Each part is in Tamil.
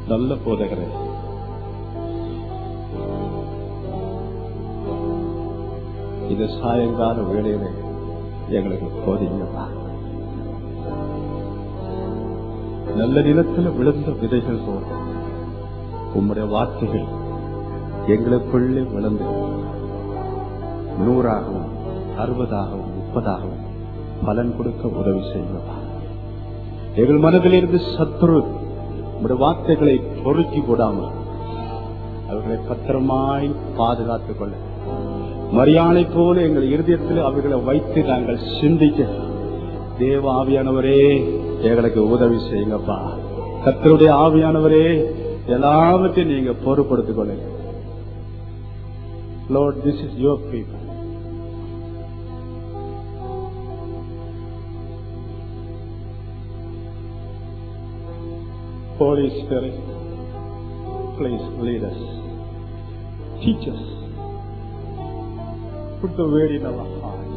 நல்ல போதகரே இந்த சாயங்கால வேளையில எங்களுக்கு போதீங்கப்பா நல்ல நிலத்துல விழுந்த விதைகள் போல உம்முடைய வார்த்தைகள் எங்களுக்குள்ளே விழுந்து நூறாகவும் அறுபதாகவும் முப்பதாகவும் பலன் கொடுக்க உதவி செய்வதா எங்கள் மனதிலிருந்து சத்துரு உம்முடைய வார்த்தைகளை பொறுக்கி போடாமல் அவர்களை பத்திரமாய் பாதுகாத்துக் கொள்ள மரியாதை போல எங்கள் இருதயத்தில் அவர்களை வைத்து நாங்கள் சிந்திக்க தேவ ஆவியானவரே எங்களுக்கு உதவி செய்யுங்கப்பா கத்தருடைய ஆவியானவரே எல்லாவற்றையும் நீங்க பொறுப்படுத்திக் கொள்ளுங்க Lord, this is your people. Holy Spirit, please lead us. Teach us. Put the word in our heart.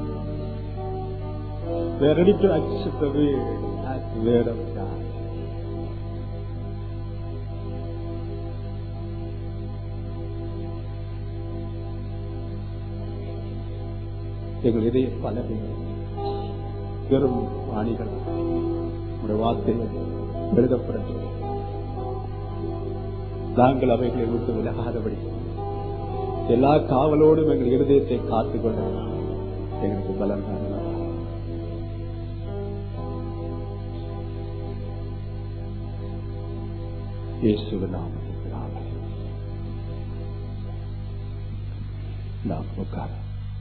We are ready to accept the word as the word of God. எங்கள் இதய பலகைகள் பெரும் வாணிகள் உடைய வார்த்தைகள் எழுதப்படட்டும் நாங்கள் அவைகளை விட்டு விலகாதபடி எல்லா காவலோடும் எங்கள் இருதயத்தை காத்துக்கொள்ள எங்களுக்கு பலம் தாங்க இயேசுவின் நாமத்தில் ஆமென். நாம் உட்கார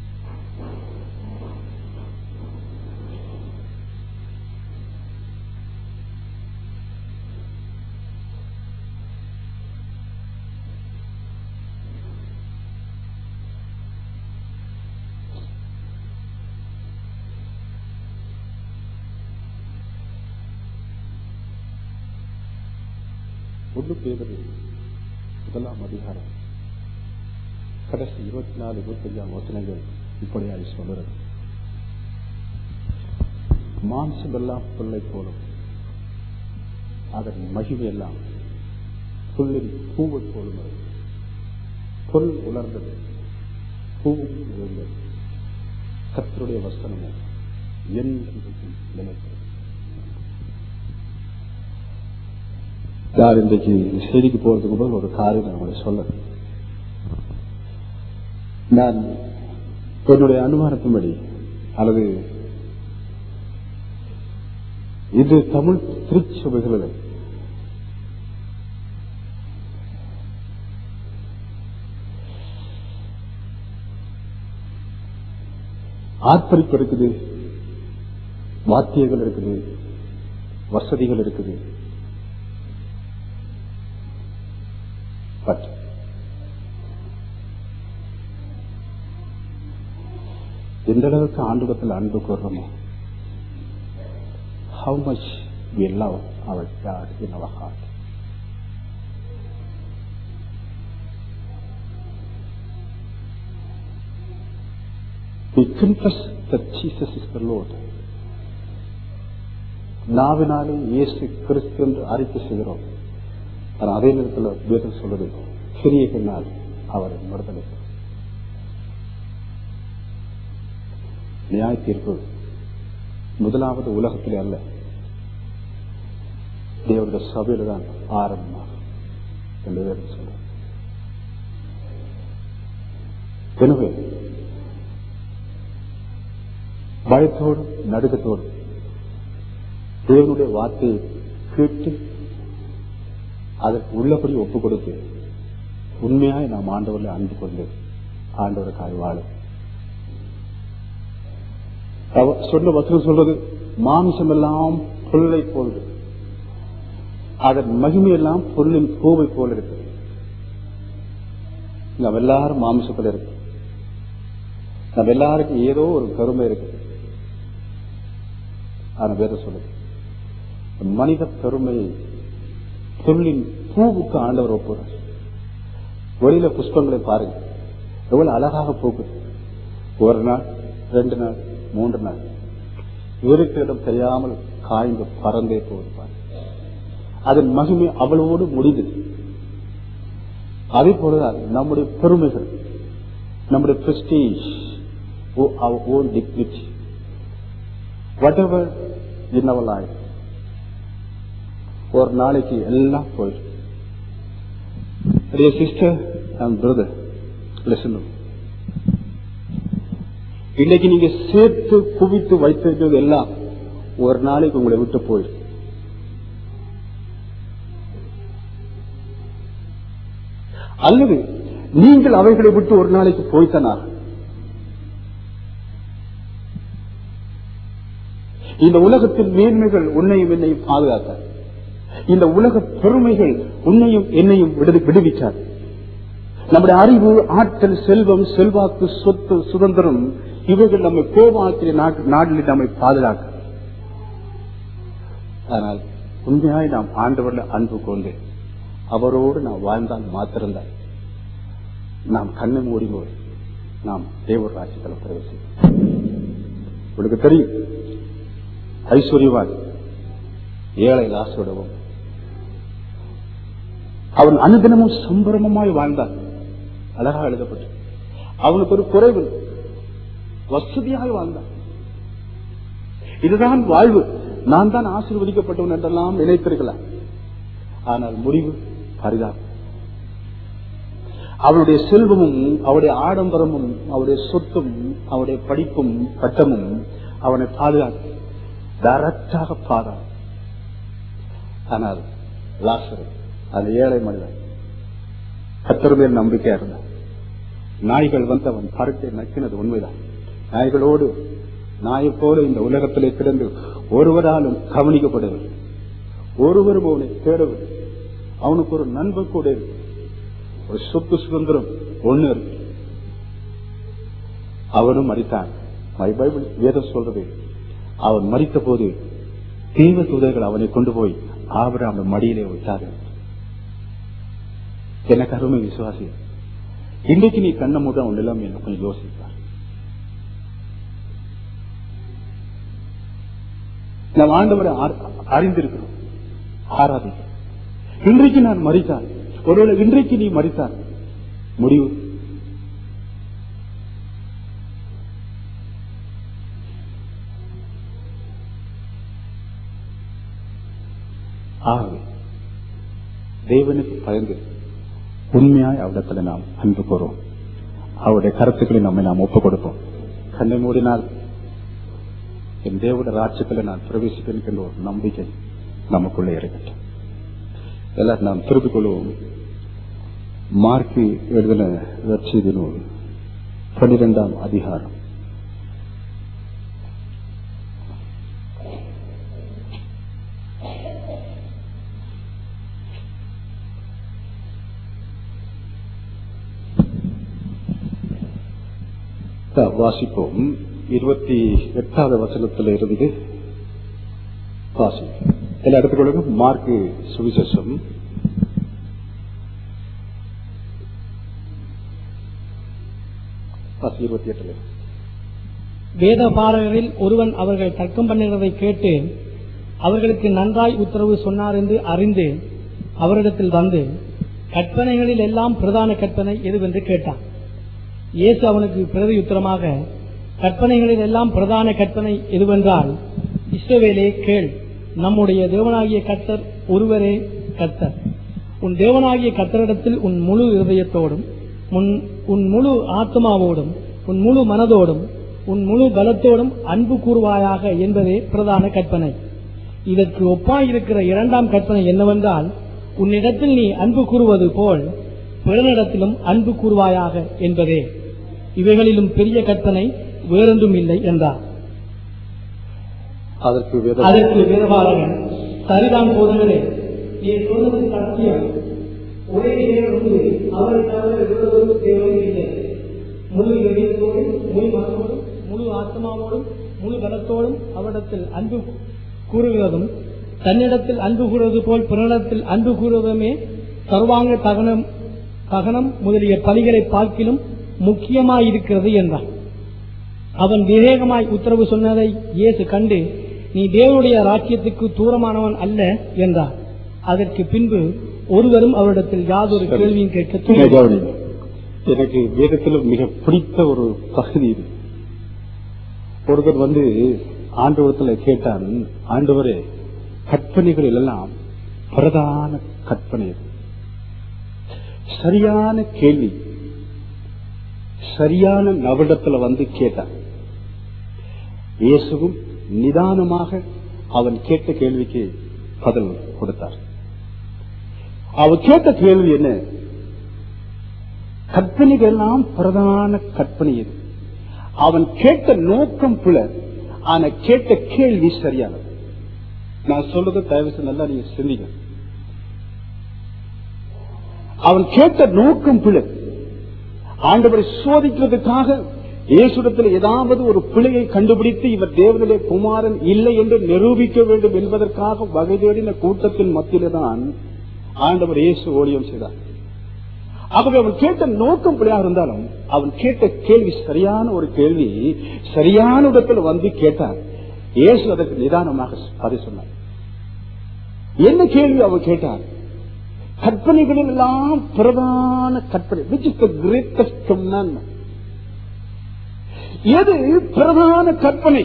ஒன்று பேதரு முதலாம் அதிகாரம் கடைசி இருபத்தி நாலு இருபத்தி அஞ்சாம் வசனங்கள் இப்படியாக சொல்லுறது மாம்சம் எல்லாம் புல்லை போலும் அதன் மகிமை எல்லாம் புல்லின் பூவை போலும் அது. புல் உலர்ந்தது பூவும் உயர்ந்தது கத்தருடைய வசனமும் என்றென்றைக்கும் நிலைத்தது யார் இன்றைக்கு இந்த செய்திக்கு போறதுக்கு முதல் ஒரு காரியம் நான் உங்களை சொல்ல நான் என்னுடைய அனுமானத்தின்படி அல்லது இது தமிழ் திருச்சபைகளில் ஆர்ப்பரிப்பு இருக்குது வாத்தியங்கள் இருக்குது வசதிகள் இருக்குது பட் எந்த அளவுக்கு ஆண்டுகத்தில் அன்பு கூறுறோமோ how much we love our God in our heart. We confess that Jesus is the Lord. நாவினாலே இயேசு கிறிஸ்து என்று அறிக்கை செய்கிறோம் ஆனால் அதே நேரத்தில் வேதம் சொல்றது கிரியைகளால் அவரை மறுதலை நியாய தீர்ப்பு முதலாவது உலகத்திலே அல்ல தேவனுடைய சபையில தான் ஆரம்பமாகும் என்று வேதம் சொல்ற எனவே பயத்தோடும் நடுக்கத்தோடும் தேவனுடைய வார்த்தையை கேட்டு அதற்கு உள்ளபடி ஒப்பு கொடுத்து உண்மையாய் நாம் ஆண்டவரில் அன்பு கொண்டு ஆண்டவருக்காய் வாழும் அவர் சொன்ன வசனம் சொல்றது மாம்சம் எல்லாம் புல்லை போல்து அதன் மகிமை எல்லாம் பொருளின் பூவை போல இருக்கு நம்ம எல்லாரும் மாம்சத்தில் இருக்கு நம்ம எல்லாருக்கும் ஏதோ ஒரு கருமை இருக்கு ஆனா வேற சொல்லுது மனித பெருமையை பொருளின் பூவுக்கு ஆண்டவர் ஒப்புறார் வெளியில புஷ்பங்களை பாருங்க எவ்வளவு அழகாக பூக்குது ஒரு நாள் ரெண்டு நாள் மூன்று நாள் இவருக்கு இடம் தெரியாமல் காய்ந்து பறந்தே போகுது பாருங்க அதன் மகிமை அவளோடு முடிந்தது அதே போலதான் நம்முடைய பெருமைகள் நம்முடைய prestige our own dignity whatever in our life ஒரு நாளைக்கு எல்லாம் போயிடும் Dear sister and brother, listen to me. இன்னைக்கு நீங்க சேர்த்து குவித்து வைத்திருக்கிறது எல்லாம் ஒரு நாளைக்கு உங்களை விட்டு போயிடும் அல்லது நீங்கள் அவைகளை விட்டு ஒரு நாளைக்கு போய்த்தனா இந்த உலகத்தின் மேன்மைகள் உன்னையும் என்னையும் பாதுகாக்க இந்த உலக பெருமைகள் உன்னையும் என்னையும் விடு- விடுவிச்சார் நம்முடைய அறிவு ஆற்றல் செல்வம் செல்வாக்கு சொத்து சுதந்திரம் இவைகள் நம்மை கோபாக்கிற நாட்டில் நம்மை பாதுகாக்க ஆனால் உண்மையாய் நாம் ஆண்டவரில் அன்பு கொண்டு அவரோடு நாம் வாழ்ந்தால் மாத்திருந்தால் நாம் கண்ணை மூடினோடு நாம் தேவர் ராட்சிகளை பிரவேசிப்போம் உங்களுக்கு தெரியும் ஐஸ்வர்யவான் ஏழை லாசோடவும் அவன் அனுதினமும் சம்பரமமாய் வாழ்ந்தான் அழகா எழுதப்பட்டு அவனுக்கு ஒரு குறைவு இல்லை. வசதியாக வாழ்ந்தான் இதுதான் வாழ்வு நான் தான் ஆசீர்வதிக்கப்பட்டவன் என்றெல்லாம் நினைத்திருக்கலாம் ஆனால் முடிவு பரிதாபம் அவனுடைய செல்வமும் அவருடைய ஆடம்பரமும் அவருடைய சொத்தும் அவருடைய படிப்பும் பட்டமும் அவனை பாதுகாத்து டைரக்டாக பாதா ஆனால் லாசரு அந்த ஏழை மனிதன் கத்தர் மேல் நம்பிக்கையா இருந்தான் நாய்கள் வந்து அவன் கருத்தை நக்கினது உண்மைதான் நாய்களோடு நாயை போல இந்த உலகத்திலே கிடந்து ஒருவராலும் கவனிக்கப்படவில்லை ஒருவரும் அவனை தேடவில்லை அவனுக்கு ஒரு நண்பன் கூட இருக்கு ஒரு சொத்து சுதந்திரம் ஒண்ணு இருக்கு அவனும் மறித்தான் மை பைபிள் வேதம் சொல்றது அவன் மறித்த போது தீவ தூதர்கள் அவனை கொண்டு போய் ஆபிரகாம் மடியிலே வைத்தார்கள் எனக்கு அருமை விசுவாசி இன்றைக்கு நீ கண்ண மூட உன் நிலைமை என்ன கொஞ்சம் யோசிப்பார் நாம் ஆண்டவரை ஆர்- அறிந்திருக்கிறோம் ஆராதிக்கிறோம் இன்றைக்கு நான் மறித்தான் ஒருவேளை இன்றைக்கு நீ மறித்தான் முடிவு ஆகவே தேவனுக்கு பயந்து உண்மையாய் அவரிடத்துல நாம் அன்பு கூறுவோம் அவருடைய கருத்துக்களை நம்மை நாம் ஒப்புக் கொடுப்போம் கண்ணை மூடினால் என் தேவனுடைய ராஜ்யத்தில் நான் பிரவேசிக்கின்ற ஒரு நம்பிக்கை நமக்குள்ளே இருக்கட்டும் எல்லாம் நாம் திருப்பிக் கொள்வோம் மார்க்கு எழுதின வெற்றி நூல் பன்னிரெண்டாம் அதிகாரம் த- வாசிப்போம் இருபத்தி எட்டாவது வசனத்தில் இருந்து வாசிப்போம் எல்லா இடத்துக்குள்ள மார்க்கு சுவிசேஷம் வாசி இருபத்தி எட்டுல வேத பாரகரில் ஒருவன் அவர்கள் தர்க்கம் பண்ணுகிறதை கேட்டு அவர்களுக்கு நன்றாய் உத்தரவு சொன்னார் என்று அறிந்து அவரிடத்தில் வந்து கற்பனைகளில் எல்லாம் பிரதான கற்பனை எதுவென்று கேட்டான் இயேசு அவனுக்கு பிரதி உத்தரமாக கற்பனைகளில் எல்லாம் பிரதான கற்பனை எதுவென்றால் இஸ்ரவேலே கேள் நம்முடைய தேவனாகிய கர்த்தர் ஒருவரே கர்த்தர் உன் தேவனாகிய கர்த்தரிடத்தில் உன் முழு இருதயத்தோடும் உன் உன் முழு ஆத்மாவோடும் உன் முழு மனதோடும் உன் முழு பலத்தோடும் அன்பு கூறுவாயாக என்பதே பிரதான கற்பனை இதற்கு ஒப்பாயிருக்கிற இரண்டாம் கற்பனை என்னவென்றால் உன்னிடத்தில் நீ அன்பு கூறுவது போல் பிறனிடத்திலும் அன்பு கூறுவாயாக என்பதே இவைகளிலும் பெரிய கற்பனை வேறொன்றும் இல்லை என்றார் அதற்கு வேத அதற்கு வேதபாலகன் சரிதான் போதங்களே நீ சொன்னது சத்தியம் ஒரே தேவன் உண்டு அவரை தவிர வேறொரு தேவன் இல்லை முழு இதயத்தோடும் முழு மனதோடும் முழு ஆத்மாவோடும் முழு பலத்தோடும் அவரிடத்தில் அன்பு கூறுகிறதும் தன்னிடத்தில் அன்பு கூறுவது போல் பிறனிடத்தில் அன்பு கூறுவதுமே சர்வாங்க தகனம் தகனம் முதலிய பலிகளை பார்க்கிலும் முக்கியமாயிருக்கிறது என்றான் அவன் விவேகமாய் உத்தரவு சொன்னதை இயேசு கண்டு நீ தேவனுடைய ராஜ்யத்துக்கு தூரமானவன் அல்ல என்றார் அதற்கு பின்பு ஒருவரும் அவரிடத்தில் யாதொரு சரி. கேள்வியும் கேட்க மிக துணியவில்லை. கவனிங்க. எனக்கு வேதத்தில் மிக பிடித்த ஒரு பகுதி இது ஒருவர் வந்து ஆண்டவரத்துல கேட்டான் ஆண்டவரே கற்பனைகள் எல்லாம் பிரதான கற்பனை இது. சரியான கேள்வி சரியான நவிடத்துல வந்து கேட்டான் இயேசுவும் நிதானமாக அவன் கேட்ட கேள்விக்கு பதில் கொடுத்தார் அவன் கேட்ட கேள்வி என்ன கற்பனைகள் எல்லாம் பிரதான கற்பனை இது அவன் கேட்ட நோக்கம் பிழை ஆனா கேட்ட கேள்வி சரியானது நான் சொல்றதை தயவு செய்து நல்லா நீங்க சிந்திங்க அவன் கேட்ட நோக்கம் பிழை ஆண்டவரை சோதிக்கிறதுக்காக இயேசுடத்தில் ஏதாவது ஒரு பிழையை கண்டுபிடித்து இவர் தேவனுடைய குமாரன் இல்லை என்று நிரூபிக்க வேண்டும் என்பதற்காக வகை தேடின கூட்டத்தின் மத்தியிலே தான் ஆண்டவர் இயேசு ஓடியம் செய்தார் ஆகவே அவன் கேட்ட நோக்கம் பிள்ளையாக இருந்தாலும் அவன் கேட்ட கேள்வி சரியான ஒரு கேள்வி சரியான இடத்துல வந்து கேட்டார் இயேசு அதற்கு நிதானமாக பதில் சொன்னார் என்ன கேள்வி அவன் கேட்டார் கற்பனைகளில் எல்லாம் பிரதான கற்பனை which is the greatest commandment எது பிரதான கற்பனை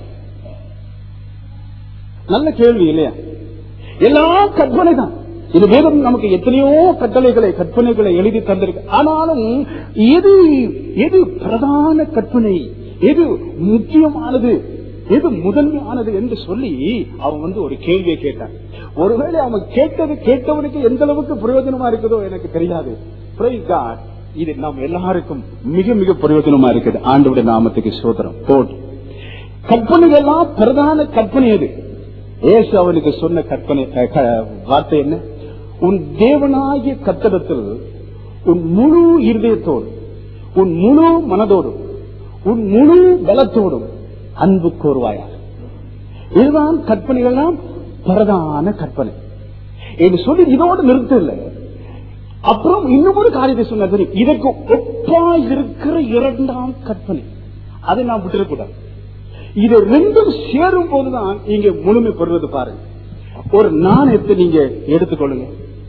நல்ல கேள்வி இல்லையா எல்லாம் கற்பனை தான் இது வேதம் நமக்கு எத்தனையோ கட்டளைகளை கற்பனைகளை எழுதி தந்திருக்கு ஆனாலும் எது எது பிரதான கற்பனை எது முக்கியமானது எது முதன்மையானது என்று சொல்லி அவன் வந்து ஒரு கேள்வியை கேட்டான் ஒருவேளை அவன் கேட்டது கேட்டவனுக்கு எந்த அளவுக்கு பிரயோஜனமா இருக்குதோ எனக்கு தெரியாது Praise God. இது நாம் எல்லாருக்கும் மிக மிக பிரயோஜனமா இருக்குது ஆண்டவுடைய நாமத்துக்கு சோதரம் போட்டு கற்பனைகள் எல்லாம் பிரதான கற்பனை எது ஏசு அவனுக்கு சொன்ன கற்பனை அஹ், க- வார்த்தை என்ன உன் தேவனாகிய கத்தடத்தில் உன் முழு இருதயத்தோடு உன் முழு மனதோடும் உன் முழு பலத்தோடும் அன்பு கோருவாயாக இதுதான் கற்பனைகள்லாம் பிரதான கற்பனை என்று சொல்லி இதோடு நிறுத்த இல்லை அப்புறம் இன்னும் ஒரு காரியத்தை சொன்னார் இதற்கு ஒப்பா இருக்கிற இரண்டாம் கற்பனை அதை நாம் விட்டுறக்கூடாது இது ரெண்டும் சேரும் போதுதான் இங்க முழுமை பெறுவது பாருங்க ஒரு நாணயத்தை நீங்க எடுத்துக்கொள்ளுங்க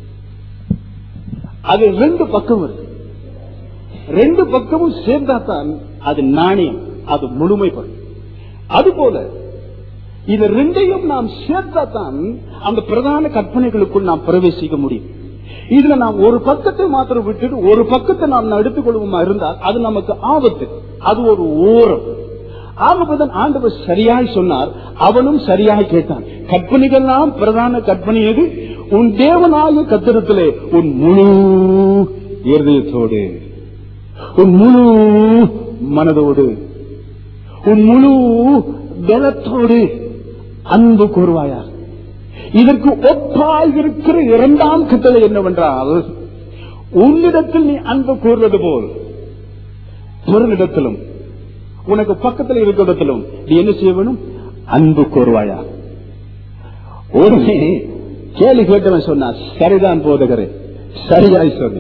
அது ரெண்டு பக்கம் இருக்கு ரெண்டு பக்கமும் சேர்ந்தாதான் அது நாணயம் அது முழுமை பெறும் அதுபோல இது ரெண்டையும் நாம் சேர்த்தாதான் அந்த பிரதான கற்பனைகளுக்குள் நாம் பிரவேசிக்க முடியும் இதுல நாம் ஒரு பக்கத்தை மாத்திரம் விட்டுட்டு ஒரு பக்கத்தை நாம் எடுத்துக்கொள்வோமா இருந்தால் அது நமக்கு ஆபத்து அது ஒரு ஓரம் ஆகவேதான் ஆண்டவர் சரியாய் சொன்னார் அவனும் சரியாய் கேட்டான் கற்பனைகள்லாம் பிரதான கற்பனை எது உன் தேவனாய கத்திரத்திலே உன் முழு இருதயத்தோடு உன் முழு மனதோடு உன் முழு பலத்தோடு அன்பு கூறுவாயா இதற்கு ஒப்பாய் இருக்கிற இரண்டாம் கட்டளை என்னவென்றால் உன்னிடத்தில் நீ அன்பு கூறுவது போல் பொருளிடத்திலும் உனக்கு பக்கத்தில் இருக்கிற இடத்திலும் நீ என்ன செய்ய வேணும் அன்பு கூறுவாயா உடனே கேள்வி கேட்டவன் சொன்னா சரிதான் போதகரே சரியாய் சொல்லு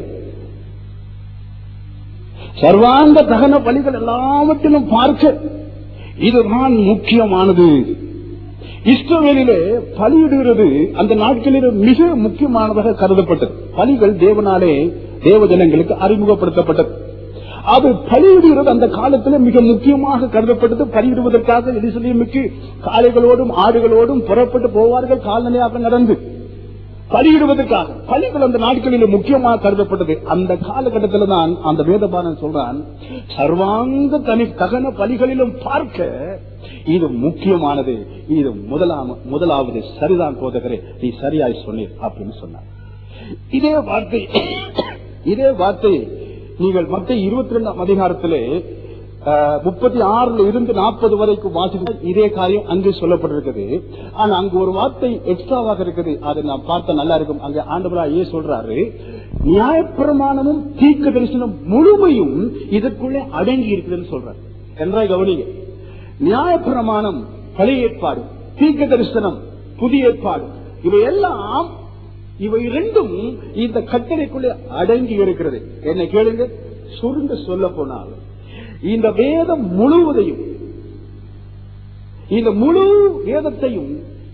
சர்வாங்க தகன பலிகள் எல்லாவற்றிலும் பார்க்க இதுதான் முக்கியமானது இஸ்ரவேலிலே பலியிடுகிறது அந்த நாட்களில் மிக முக்கியமானதாக கருதப்பட்டது பலிகள் தேவனாலே தேவ ஜனங்களுக்கு அறிமுகப்படுத்தப்பட்டது அது பலியிடுகிறது அந்த காலத்தில் மிக முக்கியமாக கருதப்பட்டது பலியிடுவதற்காக எரிசலேமுக்கு காளைகளோடும் ஆடுகளோடும் புறப்பட்டு போவார்கள் கால்நடையாக நடந்து பலியிடுவதற்காக பலிகள் அந்த நாட்களில் முக்கியமாக கருதப்பட்டது அந்த காலகட்டத்தில் தான் அந்த வேதபாரன் சொல்றான் சர்வாங்க தனி தகன பலிகளிலும் பார்க்க இது முக்கியமானது இது முதலாம் முதலாவது சரிதான் போதகரே நீ சரியாய் சொன்னீர் அப்படின்னு சொன்னார் இதே வார்த்தை இதே வார்த்தை நீங்கள் மற்ற இருபத்தி ரெண்டாம் அதிகாரத்திலே முப்பத்தி ஆறுல இருந்து நாற்பது வரைக்கும் வாசித்து இதே காரியம் அங்கு சொல்லப்பட்டிருக்குது ஆனா அங்கு ஒரு வார்த்தை எக்ஸ்ட்ராவாக இருக்குது அதை நான் பார்த்தா நல்லா இருக்கும் அங்க ஆண்டவரா ஏ சொல்றாரு நியாயப்பிரமாணமும் தீர்க்க தரிசனம் முழுமையும் இதற்குள்ளே அடங்கி இருக்குதுன்னு சொல்றாரு என்றாய் கவனிங்க நியாயப்பிரமாணம் பழைய ஏற்பாடு தீர்க்க தரிசனம் புதிய ஏற்பாடு இவையெல்லாம் இவை இரண்டும் இந்த கட்டளைக்குள்ளே அடங்கி இருக்கிறது என்ன கேளுங்க சுருங்க சொல்ல போனால் இந்த வேதம் முழுவதையும் இந்த முழு வேதத்தையும்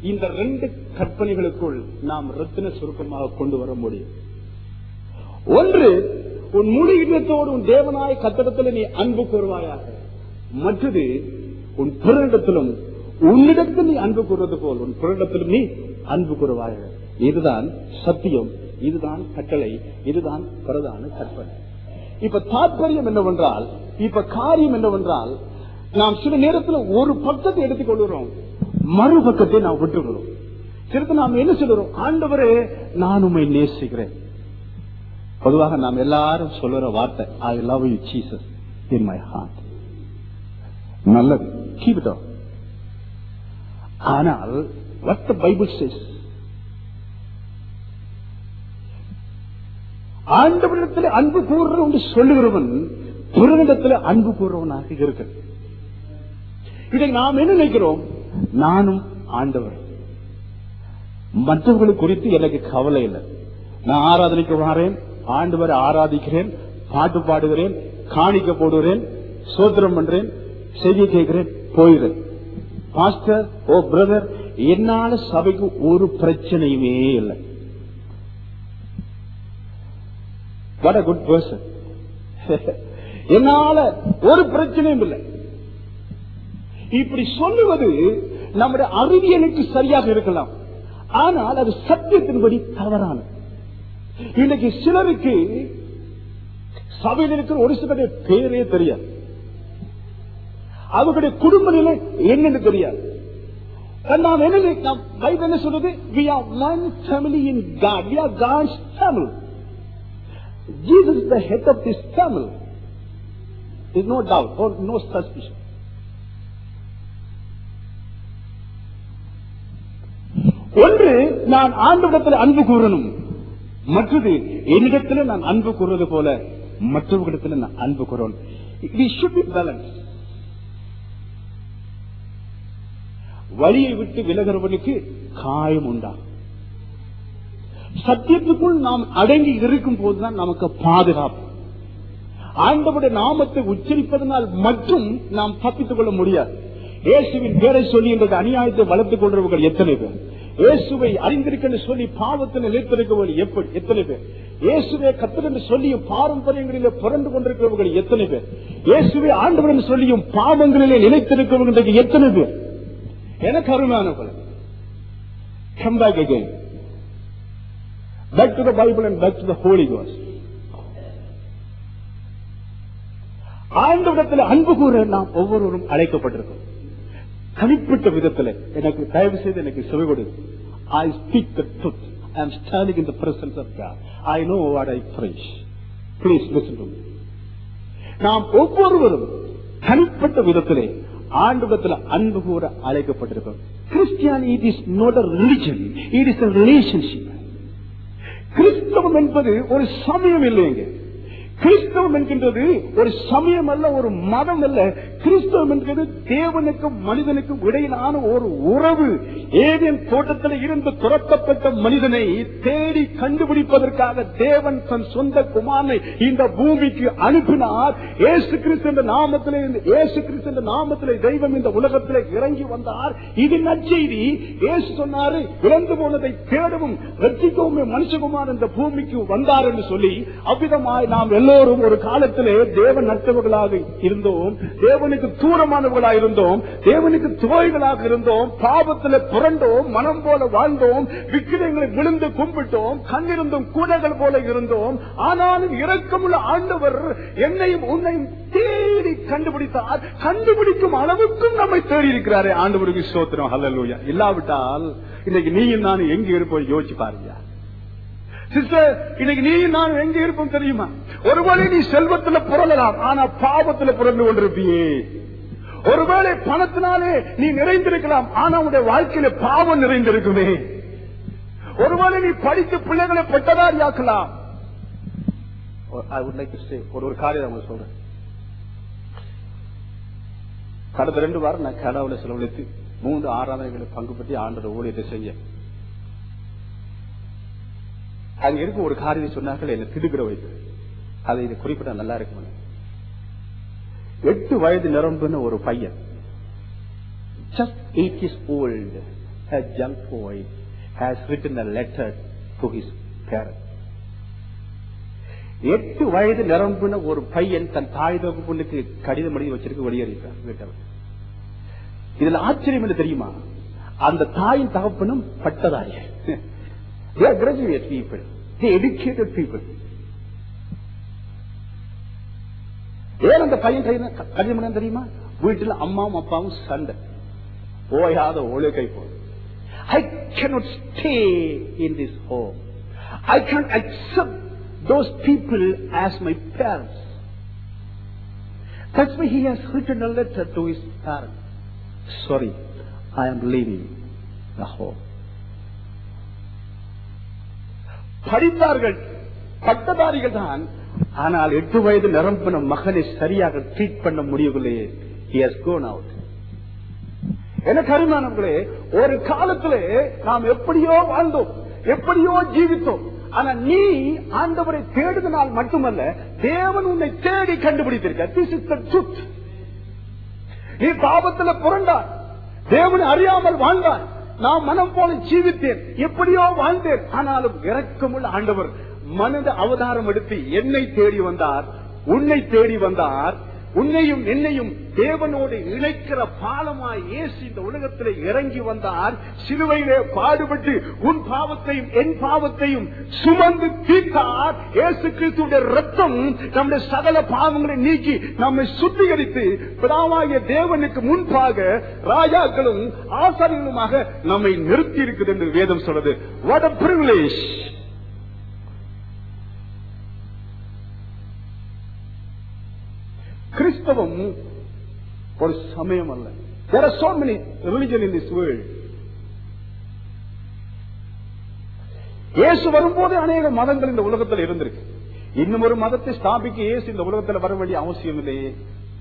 இந்த ரெண்டு கற்பனைகளுக்குள் நாம் ரத்தின சுருக்கமாக கொண்டு வர முடியும் ஒன்று உன் முழு இதயத்தோடு உன் தேவனாய கத்தடத்தில் நீ அன்பு கூறுவாயாக மற்றது உன் பிறரிடத்திலும் உன்னிடத்தில் நீ அன்பு கூறுவது போல் உன் பிறரிடத்திலும் நீ அன்பு கூறுவாயாக இதுதான் சத்தியம் இதுதான் கட்டளை இதுதான் பிரதான கற்பனை இப்ப தாற்பயம் என்னவென்றால் இப்ப காரியம் என்னவென்றால் நாம் சில நேரத்தில் ஒரு பக்கத்தை எடுத்துக்கொள்கிறோம் மறுபக்கத்தை நாம் விட்டுவிடுறோம் சிலத்து நாம் என்ன சொல்லுறோம் ஆண்டவரே நான் உண்மை நேசிக்கிறேன் பொதுவாக நாம் எல்லாரும் சொல்லுற வார்த்தை I love you Jesus in my heart நல்லது கீப் இட் ஆனால் what the பைபிள் says ஆண்டவரிடத்தில் அன்பு கூறுறவன் என்று சொல்லுகிறவன் பிறனிடத்தில் அன்பு கூறுறவனாக இருக்கு இதை நாம் என்ன நினைக்கிறோம் நானும் ஆண்டவர் மற்றவர்கள் குறித்து எனக்கு கவலை இல்லை நான் ஆராதனைக்கு வரேன் ஆண்டவரை ஆராதிக்கிறேன் பாட்டு பாடுகிறேன் காணிக்க போடுகிறேன் சோத்திரம் பண்றேன் செய்தி கேட்கிறேன் போயிடுறேன் பாஸ்டர் ஓ பிரதர் என்னால சபைக்கு ஒரு பிரச்சனையுமே இல்லை what a good person என்னால ஒரு பிரச்சனையும் இல்லை இப்படி சொல்லுவது நம்முடைய அறிவியலுக்கு சரியாக இருக்கலாம் ஆனால் அது சத்தியத்தின்படி தவறானது இன்னைக்கு சிலருக்கு சபையில் இருக்கிற ஒரு சிலருடைய பேரே தெரியாது அவர்களுடைய குடும்ப நிலை என்னன்னு தெரியாது நாம் என்ன நாம் பைபிள் என்ன சொல்றது we are one family in God we are God's family Jesus is the head of this family there's no doubt or no suspicion ஒன்று நான் ஆண்டவரிடத்தில் அன்பு கூறணும் மற்றது என்னிடத்தில் நான் அன்பு கூறுவது போல மற்றவர்களிடத்தில் நான் அன்பு கூறணும் we should be balanced வழியை விட்டு விலகிறவனுக்கு காயம் உண்டா சத்தியத்துக்குள் நாம் அடங்கி இருக்கும் போதுதான் நமக்கு பாதுகாப்பு ஆண்டவருடைய நாமத்தை உச்சரிப்பதனால் மட்டும் நாம் தப்பித்துக் கொள்ள முடியாது இயேசுவின் பேரை சொல்லி எங்களுக்கு அநியாயத்தை வளர்த்துக் கொள்றவர்கள் எத்தனை பேர் இயேசுவை அறிந்திருக்க சொல்லி பாவத்தில் நிலைத்திருக்கவர்கள் எப்படி எத்தனை பேர் இயேசுவை கத்தர் என்று சொல்லியும் பாரம்பரியங்களிலே புரண்டு கொண்டிருக்கிறவர்கள் எத்தனை பேர் இயேசுவை ஆண்டவர் என்று சொல்லியும் பாவங்களிலே நிலைத்திருக்கிறவர்களுக்கு எத்தனை பேர் எனக்கு அருமையானவர்கள் come back again back to the Bible and back to the Holy கோஸ் ஆண்டவிடத்தில் அன்பு கூற நாம் ஒவ்வொருவரும் அழைக்கப்பட்டிருக்கோம் தனிப்பட்ட விதத்தில் எனக்கு தயவு செய்து எனக்கு செவி கொடு I speak the truth I am standing in the presence of God I know what I fresh please listen to நாம் ஒவ்வொருவரும் தனிப்பட்ட விதத்திலே ஆண்டவத்தில் அன்பு கூற அழைக்கப்பட்டிருக்கிறோம் Christianity it is not a religion it is a relationship கிறிஸ்தவம் என்பது ஒரு சமயம் இல்லைங்க கிறிஸ்தவம் என்கின்றது ஒரு சமயம் அல்ல ஒரு மதம் அல்ல கிறிஸ்தவம் என்கிறது தேவனுக்கும் மனிதனுக்கும் இடையிலான ஒரு உறவு ஏதேன் தோட்டத்தில் இருந்து துரத்தப்பட்ட மனிதனை தேடி கண்டுபிடிப்பதற்காக தேவன் தன் சொந்த குமாரனை இந்த பூமிக்கு அனுப்பினார் ஏசு கிறிஸ்து என்ற நாமத்திலே இந்த ஏசு கிறிஸ்து என்ற நாமத்திலே தெய்வம் இந்த உலகத்திலே இறங்கி வந்தார் இது நற்செய்தி ஏசு சொன்னாரு இறந்து போனதை தேடவும் ரட்சிக்கவும் மனுஷகுமார் இந்த பூமிக்கு வந்தார் என்று சொல்லி அவ்விதமாய் நாம் எல்லோரும் ஒரு காலத்திலே தேவன் நட்டவர்களாக இருந்தோம் தேவனுக்கு தூரமானவர்களாக இருந்தோம் தேவனுக்கு துவைகளாக இருந்தோம் பாவத்தில் புரண்டோம் மனம் போல வாழ்ந்தோம் விக்கிரங்களை விழுந்து கும்பிட்டோம் கண்ணிருந்தும் கூடைகள் போல இருந்தோம் ஆனாலும் இரக்கமுள்ள ஆண்டவர் என்னையும் உன்னையும் தேடி கண்டுபிடித்தார் கண்டுபிடிக்கும் அளவுக்கும் நம்மை தேடி இருக்கிறாரே ஆண்டவருக்கு சோத்திரம் ஹalleluya இல்லாவிட்டால் இன்னைக்கு நீயும் நானும் எங்க இருப்போம் யோசிச்சு பாருங்க சிஸ்டர் இன்னைக்கு நீ நான் எங்க இருப்போம் தெரியுமா ஒருவேளை நீ செல்வத்துல புரளலாம் ஆனா பாவத்துல புரண்டு கொண்டிருப்பியே ஒருவேளை பணத்தினாலே நீ நிறைந்திருக்கலாம் ஆனா உன்னுடைய வாழ்க்கையில பாவம் நிறைந்திருக்குமே ஒருவேளை நீ படித்து பிள்ளைகளை பெற்றதாரியாக்கலாம் I would like to say ஒரு ஒரு காரியம் உங்களுக்கு சொல்றேன் கடந்த ரெண்டு வாரம் நான் கனவுல செலவழித்து மூன்று ஆராதனைகளை பங்கு பற்றி ஆண்டோட ஊழியத்தை செய்ய அங்க இருக்க ஒரு காரியம் சொன்னார்கள் என்ன திடுக்கிற வைத்து அதை இது குறிப்பிட்ட நல்லா இருக்கும் எட்டு வயது நிரம்புன ஒரு பையன் just eight is old a young boy has written a letter to his parents. எட்டு வயது நிரம்பின ஒரு பையன் தன் தாய் தகப்பனுக்கு கடிதம் எழுதி வச்சிருக்க வெளியேறிட்டான் வீட்டவன் இதுல ஆச்சரியம் என்ன தெரியுமா அந்த தாயின் தகப்பனும் பட்டதாரி they are graduate people they educated people ஏன் அந்த பையன் கையில க- கடிதம் எழுதினான் தெரியுமா வீட்டுல அம்மாவும் அப்பாவும் சண்டை ஓயாத ஒழுகை போல் I cannot stay in this home. I can't accept those people as my parents. That's why he has written a letter to his parents. Sorry, I am leaving the home. படித்தார்கள் பட்டதாரிகள் தான் ஆனால் எட்டு வயது நிரம்பின மகனை சரியாக ட்ரீட் பண்ண முடியவில்லையே he has gone out எனக்கு அருமானவர்களே ஒரு காலத்திலே நாம் எப்படியோ வாழ்ந்தோம் எப்படியோ ஜீவித்தோம் ஆனா நீ ஆண்டவரை தேடுதனால் மட்டுமல்ல தேவன் உன்னை தேடி கண்டுபிடித்திருக்க திஸ் இஸ் த ட்ரூத் நீ பாவத்துல புரண்டாய் தேவனை அறியாமல் வாழ்ந்தாய் நான் மனம் போல ஜீவித்தேன் எப்படியோ வாழ்ந்தேன் ஆனாலும் இறக்கமுள்ள ஆண்டவர் மனித அவதாரம் எடுத்து என்னை தேடி வந்தார் உன்னை தேடி வந்தார் உன்னையும் என்னையும் தேவனோடு இணைக்கிற பாலமாய் இயேசு இந்த உலகத்திலே இறங்கி வந்தார் சிலுவையிலே பாடுபட்டு உன் பாவத்தையும் என் பாவத்தையும் சுமந்து தீர்த்தார் இயேசு கிறிஸ்துடைய ரத்தம் நம்முடைய சகல பாவங்களை நீக்கி நம்மை சுத்திகரித்து பிதாவாகிய தேவனுக்கு முன்பாக ராஜாக்களும் ஆசாரியர்களுமாக நம்மை நிறுத்தி இருக்குது என்று வேதம் சொல்றது what a privilege கிறிஸ்தவம் ஒரு சமயம் அல்ல there are so many religion in this world இயேசு வரும்போது அநேக மதங்கள் இந்த உலகத்தில் இருந்திருக்கு இன்னும் ஒரு மதத்தை ஸ்தாபிக்க இயேசு இந்த உலகத்தில் வர வேண்டிய அவசியம் இல்லையே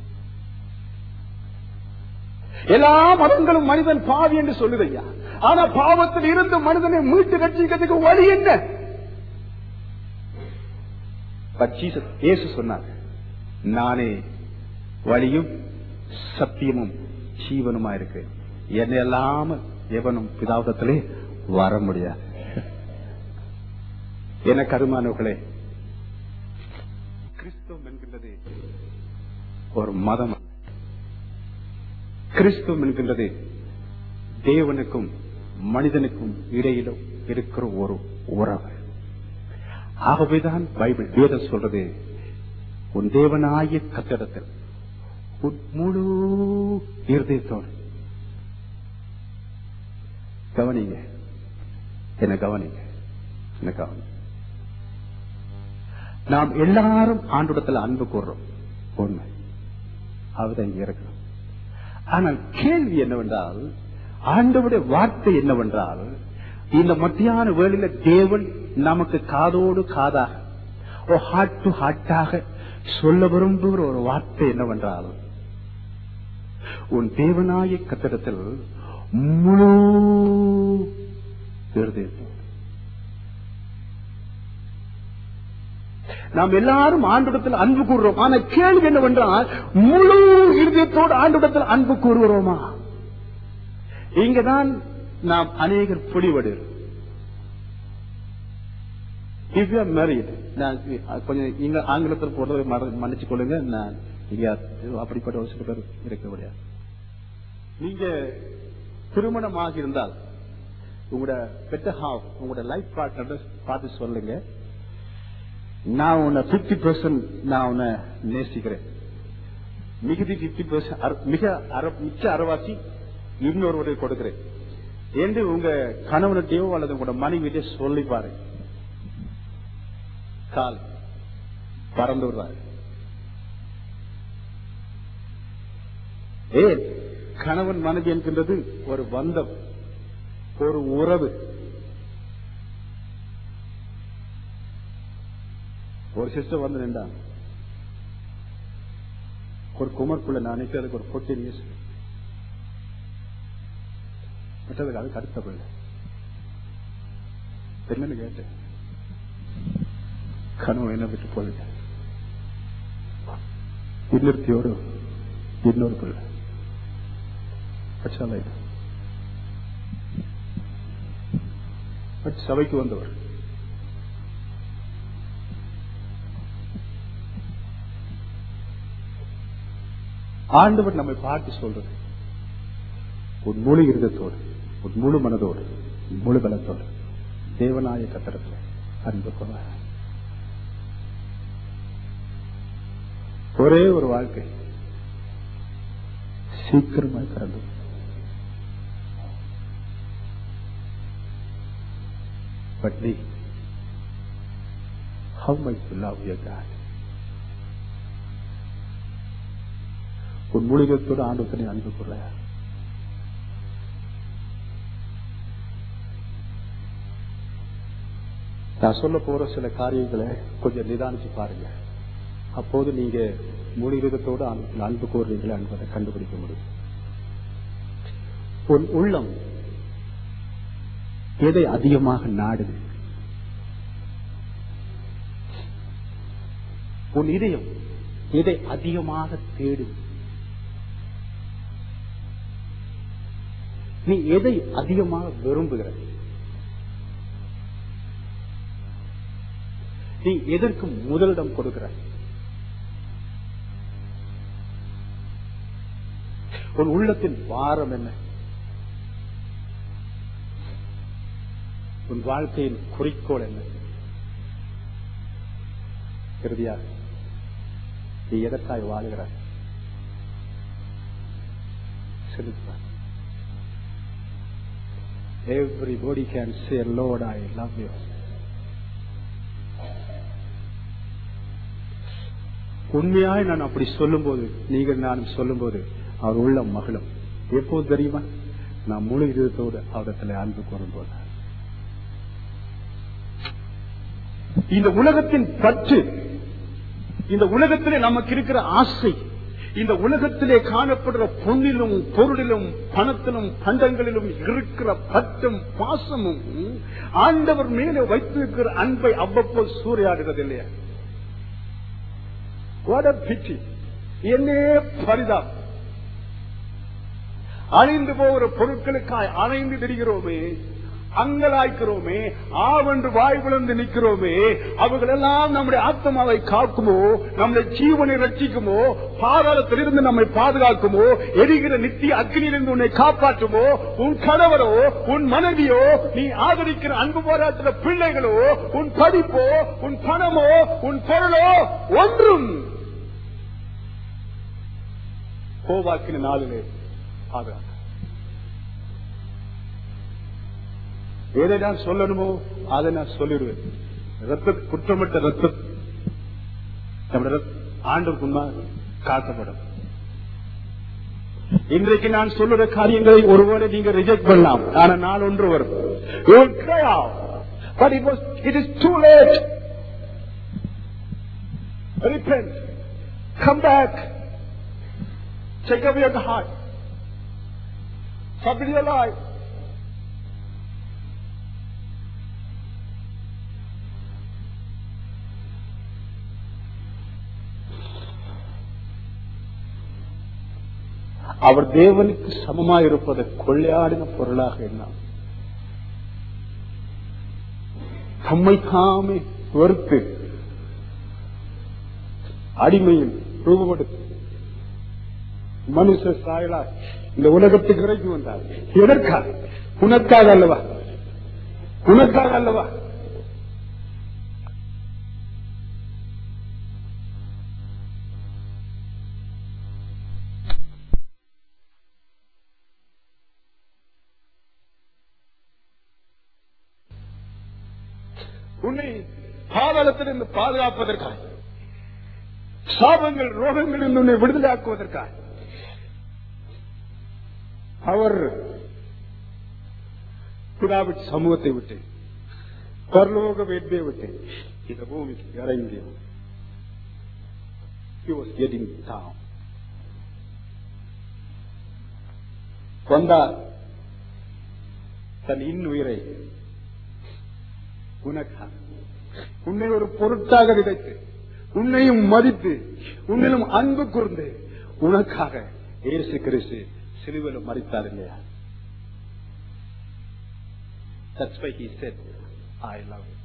எல்லா மதங்களும் மனிதன் பாவி என்று சொல்லுது ஐயா ஆனா பாவத்தில் இருந்து மனிதனை மீட்டு ரட்சிக்கிறதுக்கு வழி என்ன But Jesus, இயேசு சொன்னார் நானே வழியும் சத்தியமும் ஜீவனுமா இருக்கு என்னை இல்லாம எவனும் பிதாவிடத்திலே வர முடியாது என கருமானவர்களே கிறிஸ்தவம் என்கின்றது ஒரு மதம் அல்ல. கிறிஸ்தவம் என்கின்றது தேவனுக்கும் மனிதனுக்கும் இடையிலும் இருக்கிற ஒரு உறவு ஆகவேதான் பைபிள் வேதம் சொல்றது உன் தேவனாய கத்திடத்தில் உன் முழு இருதயத்தோடு கவனிங்க என்ன கவனிங்க என்ன கவனி நாம் எல்லாரும் ஆண்டுடத்தில் அன்பு கூறுறோம் உண்மை அவதான் இங்க இருக்கணும் ஆனால் கேள்வி என்னவென்றால் ஆண்டவருடைய வார்த்தை என்னவென்றால் இந்த மத்தியான வேளையில தேவன் நமக்கு காதோடு காதாக ஒரு ஹார்ட் டு ஹார்ட்டாக சொல்ல விரும்புகிற ஒரு வார்த்தை என்னவென்றால் உன் தேவனாய கத்திடத்தில் முழு இருதயத்தோடு நாம் எல்லாரும் ஆண்டிடத்தில் அன்பு கூறுறோம் ஆனா கேள்வி என்னவென்றால் முழு இருதயத்தோடு ஆண்டிடத்தில் அன்பு கூறுகிறோமா இங்கதான் நாம் அநேகர் பிடிபடுகிறோம் இஃப் யூ மேரிட் நான் கொஞ்சம் இங்க ஆங்கிலத்தில் போடுறதை மற- மன்னிச்சுக் கொள்ளுங்க நான் இங்க அப்படிப்பட்ட ஒரு சில பேர் இருக்க முடியாது நீங்க திருமணமாக இருந்தால் உங்களோட பெட்டர் ஹாஃப் உங்களோட லைஃப் பார்ட்னர் பார்த்து சொல்லுங்க நான் உன்னை பிப்டி பர்சன்ட் நான் உன்னை நேசிக்கிறேன் மிகுதி பிப்டி பர்சன்ட் மிக அர- மிச்ச அறவாசி இன்னொருவரை கொடுக்கிறேன் என்று உங்க கணவன்கிட்டயோ அல்லது உங்களோட மனைவிட்டே சொல்லி பாருங்க கால் பறந்து விடுறாரு ஏன் கணவன் மனைவி என்கின்றது ஒரு பந்தம் ஒரு உறவு ஒரு சிஸ்டர் வந்து நின்றாங்க ஒரு குமர்க்குள்ள நான் நினைக்கிறேன் அதுக்கு ஒரு ஃபோர்டீன் இயர்ஸ் மற்றதுக்கு அதுக்கு அடுத்த பிள்ளை என்னன்னு கேட்டேன் கனவு என்ன விட்டு போயிட்டேன் இன்னொருத்தியோடு இன்னொரு பிள்ளை That's all I know. But சபைக்கு வந்தவர் ஆண்டவர் நம்மை பார்த்து சொல்றது உன் முழு இருதத்தோடு உன் முழு மனதோடு உன் முழு பலத்தோடு தேவனாய கத்தரத்துல அன்பு கொள்ள ஒரே ஒரு வாழ்க்கை சீக்கிரமாய் கடந்து But me, how much you love your God. உன் மூலிகத்தோடு ஆண்டவத்தினை அன்பு கொள்ள நான் சொல்ல போற சில காரியங்களை கொஞ்சம் நிதானிச்சு பாருங்க அப்போது நீங்க மூலிகத்தோடு ஆண்டவத்தில் அன்பு கோருவீங்களா என்பதை கண்டுபிடிக்க முடியும் உன் உள்ளம் எதை அதிகமாக நாடுது உன் இதயம் எதை அதிகமாக தேடுது நீ எதை அதிகமாக விரும்புகிற நீ எதற்கு முதலிடம் கொடுக்கிற உன் உள்ளத்தின் பாரம் என்ன உன் வாழ்க்கையின் குறிக்கோள் என்ன இறுதியாக நீ எதற்காய் வாழுகிறாய் செலுத்தார் Everybody can say, Lord, I love you. உண்மையாய் நான் அப்படி சொல்லும்போது நீங்கள் நான் சொல்லும்போது அவர் உள்ள மகளும் எப்போது தெரியுமா நான் முழு இதயத்தோடு அவரிடத்துல அன்பு கூறும்போது இந்த உலகத்தின் பற்று இந்த உலகத்திலே நமக்கு இருக்கிற ஆசை இந்த உலகத்திலே காணப்படுற பொன்னிலும் பொருளிலும் பணத்திலும் பண்டங்களிலும் இருக்கிற பற்றும் பாசமும் ஆண்டவர் மேலே வைத்திருக்கிற அன்பை அவ்வப்போது சூறையாடுகிறது இல்லையா What a pity. என்னே பரிதாம் அழிந்து போகிற பொருட்களுக்காய் அணைந்து திரிகிறோமே அங்கலாய்க்கிறோமே ஆவென்று வாய் விழுந்து நிற்கிறோமே அவர்கள் எல்லாம் நம்முடைய ஆத்மாவை காக்குமோ நம்முடைய ஜீவனை ரட்சிக்குமோ பாதாளத்திலிருந்து நம்மை பாதுகாக்குமோ எரிகிற நித்திய அக்னியிலிருந்து உன்னை காப்பாற்றுமோ உன் கணவரோ உன் மனைவியோ நீ ஆதரிக்கிற அன்பு போராட்டுற பிள்ளைகளோ உன் படிப்போ உன் பணமோ உன் பொருளோ ஒன்றும் கோவாக்கின நாளிலே பாதுகாக்க எதை நான் சொல்லணுமோ அதை நான் சொல்லிடுவேன் ரத்த குற்றமற்ற ரத்தம் நம்முடைய ரத்த- ஆண்டுக்கு முன்பாக காக்கப்படும் இன்றைக்கு நான் சொல்லுற காரியங்களை ஒருவேளை நீங்க ரிஜெக்ட் பண்ணலாம் ஆனா நாள் ஒன்று வரும் You will cry out. But it was it is too late. Repent. Come back. Take away your heart. Submit your life. அவர் தேவனுக்கு சமமாக இருப்பதை கொள்ளையாடின பொருளாக எண்ணாம் தம்மை தாமே வெறுத்து அடிமையில் ரூபப்படுத்தி மனுஷ சாயலா இந்த உலகத்துக்கு இறங்கி வந்தார் எதற்காக உனக்காக அல்லவா உனக்காக அல்லவா உன்னை பாதாளத்திலிருந்து பாதுகாப்பதற்காக சாபங்கள் ரோகங்களில் உன்னை விடுதலையாக்குவதற்காக அவர் பிதாவின் சமூகத்தை விட்டு பரலோக வேட்பை விட்டு இந்த பூமிக்கு இறங்கி He was getting down. வந்தார் தன் இன்னுயிரை உனக்காக உன்னை ஒரு பொருட்டாக விதைத்து உன்னையும் மதித்து உன்னிலும் அன்பு கூர்ந்து உனக்காக இயேசு கிறிஸ்து சிலுவையில் மறித்தார் இல்லையா That's why he said, I love you.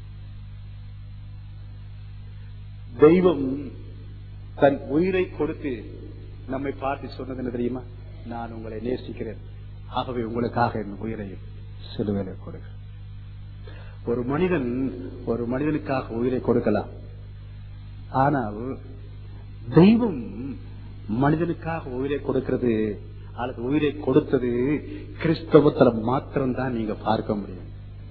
தெய்வம் தன் உயிரை கொடுத்து நம்மை பார்த்து சொன்னது என்ன தெரியுமா நான் உங்களை நேசிக்கிறேன் ஆகவே உங்களுக்காக என் உயிரை சிலுவையில கொடுக்கிறேன் ஒரு மனிதன் ஒரு மனிதனுக்காக உயிரை கொடுக்கலாம் ஆனால் தெய்வம் மனிதனுக்காக உயிரை கொடுக்கிறது அல்லது உயிரை கொடுத்தது கிறிஸ்தவத்துல மாத்திரம்தான் நீங்க பார்க்க முடியும்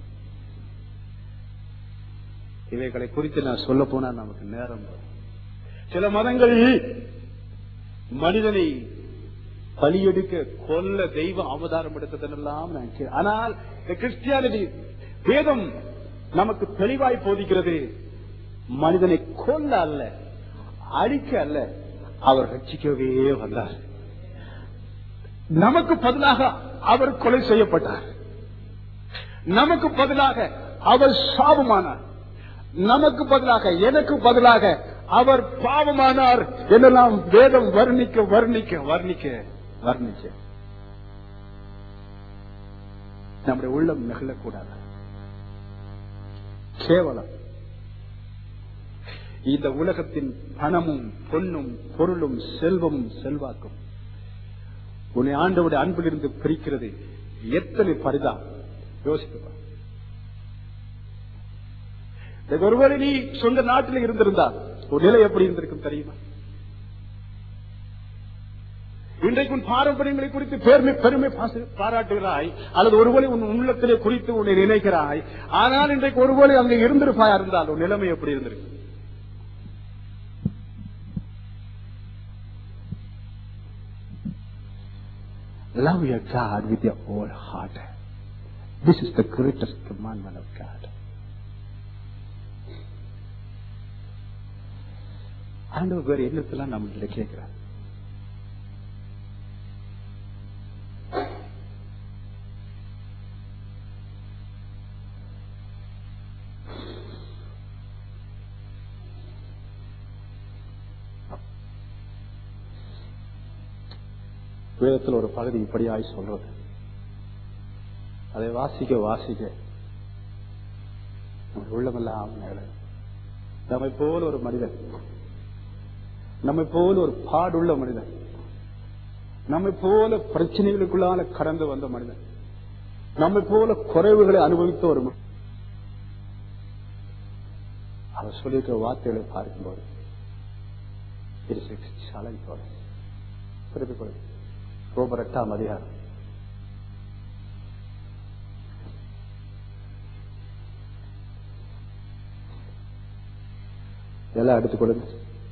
இவைகளை குறித்து நான் சொல்ல போனா நமக்கு நேரம் வரும். சில மதங்கள் மனிதனை பலியெடுக்க கொல்ல தெய்வ அவதாரம் எடுத்ததெல்லாம் நான் கே- ஆனால் இந்த கிறிஸ்டியானிட்டி வேதம் நமக்கு தெளிவாய் போதிக்கிறது மனிதனை கொல்ல அல்ல அழிக்க அல்ல அவர் ரட்சிக்கவே வந்தார் நமக்கு பதிலாக அவர் கொலை செய்யப்பட்டார் நமக்கு பதிலாக அவர் சாபமானார் நமக்கு பதிலாக எனக்கு பதிலாக அவர் பாவமானார் என்னெல்லாம் வேதம் வர்ணிக்க வர்ணிக்க வர்ணிக்க வர்ணிக்க நம்முடைய உள்ளம் நெகிழக்கூடாது கேவலம் இந்த உலகத்தின் பணமும் பொன்னும் பொருளும் செல்வமும் செல்வாக்கும் உன்னை ஆண்டவுடைய அன்பிலிருந்து பிரிக்கிறது எத்தனை பரிதா யோசித்து ஒருவேளை நீ சொந்த நாட்டில் இருந்திருந்தா ஒரு நிலை எப்படி இருந்திருக்கும் தெரியுமா இன்றைக்கு உன் பாரம்பரியங்களை குறித்து பெருமை பெருமை பாச- பாராட்டுகிறாய் அல்லது ஒருவேளை உன் உள்ளத்திலே குறித்து உன்னை நினைக்கிறாய் ஆனால் இன்றைக்கு ஒருவேளை அங்கே இருந்திருப்பாயா இருந்தால் உன் நிலைமை எப்படி இருந்திருக்கு Love your God with your whole heart. This is the greatest commandment of God. ஆண்டவர் வேற என்னத்தெல்லாம் நம்மகிட்ட கேட்கிறார் வேதத்தில் ஒரு பகுதி இப்படியாய் சொல்றது அதை வாசிக்க வாசிக்க நம்ம உள்ளமெல்லாம் மேலே நம்மை போல ஒரு மனிதன் நம்மை போல ஒரு பாடுள்ள மனிதன் நம்மை போல பிரச்சனைகளுக்குள்ளால கடந்து வந்த மனிதன் நம்மை போல குறைவுகளை அனுபவித்த ஒரு மனிதன். அவர் சொல்லியிருக்கிற வார்த்தைகளை பார்க்கும்போது it is a challenge for us. திருப்பிக் கொள்ளுங்கள். ரோமர் எட்டாம் அதிகாரம் எல்லாம் எடுத்துக் கொடுங்க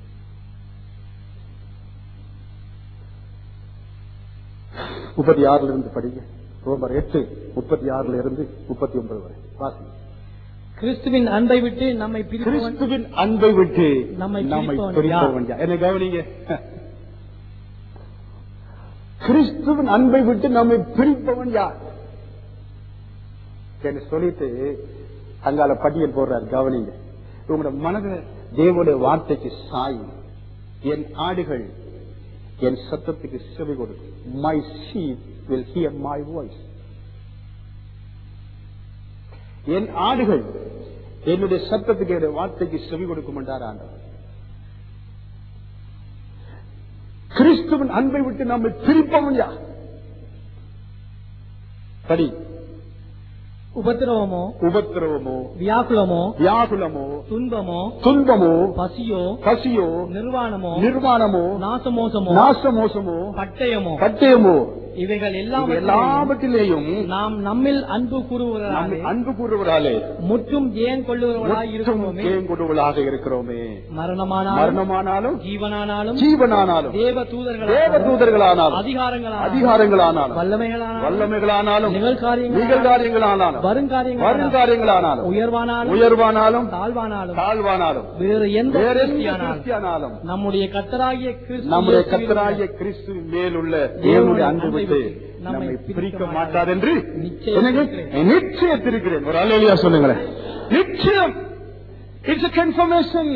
முப்பத்தி ஆறுல இருந்து படிங்க ரோமர் எட்டு முப்பத்தி ஆறுல இருந்து முப்பத்தி ஒன்பது வரை வாசிங்க கிறிஸ்துவின் அன்பை விட்டு நம்மை பிரிப்பவன் கிறிஸ்துவின் அன்பை விட்டு நம்மை நம்மை பிரிப்பவன் பிரிப்பவன் யார்? என்னை கவனிங்க கிறிஸ்துவின் அன்பை விட்டு நம்மை பிரிப்பவன் யார் என்று சொல்லிட்டு அங்கால பட்டியல் போடுறார் கவனிங்க உங்களோட மனத தேவனுடைய வார்த்தைக்கு சாயும் என் ஆடுகள் என் சத்தத்துக்கு செவி கொடுக்கும் my sheep will hear my voice என் ஆடுகள் என்னுடைய சத்தத்துக்கு என்னுடைய வார்த்தைக்கு செவி கொடுக்கும் என்றார் ஆண்டவர் கிறிஸ்துவின் அன்பை விட்டு நம்மை பிரிப்பவன் யார் படி உபத்திரவமோ உபத்திரவமோ வியாக்குலமோ வியாகுலமோ துன்பமோ துன்பமோ பசியோ பசியோ நிர்வாணமோ நிர்வாணமோ நாசமோசமோ நாசமோசமோ பட்டயமோ பட்டயமோ இவைகள் இது எல்லாம் எல்லாவற்றிலேயும் நாம் நம்மில் அன்பு நம்மை கூறுவதாலே அன்பு கூறுவதாலே முற்றும் ஏன் கொள்ளுகிறவர்களாய் முற்றும் இருக்கிறோமே கேங்குடுவலாக இருக்கிறோமே மரணமானாலும் மரணமானாலும் ஜீவனானாலும் ஜீவனானாலும் தேவ தேவ தூதர்களாலும் தூதர்களானாலும் அதிகாரங்களாலும் அதிகாரங்களானாலும் வல்லமைகளானாலும் வல்லமைகளானாலும் நிகழ்காரியங்களானாலும் நிகழ்காரியங்களானாலும் வருங்காரியங்களானாலும் வருங்காரியங்களானாலும் உயர்வானாலும் உயர்வானாலும் தாழ்வானாலும் தாழ்வானாலும் வேறு எந்த வேற எந்த கிறிஸ்தியானாலும் கிறிஸ்தியானாலும் நம்முடைய கத்தராகிய கிறிஸ்து நம்முடைய இயேசுவின் கத்தராகிய கிறிஸ்து மேலுள்ள தேவனுடைய அன்பு விட்டு நம்மை பிரிக்க மாட்டாதென்று நிச்சயம் நிச்சயத்திருக்கிறேன் ஒரு அலையா சொல்லுங்களேன் நிச்சயம் இட்ஸ் கன்ஃபர்மேஷன்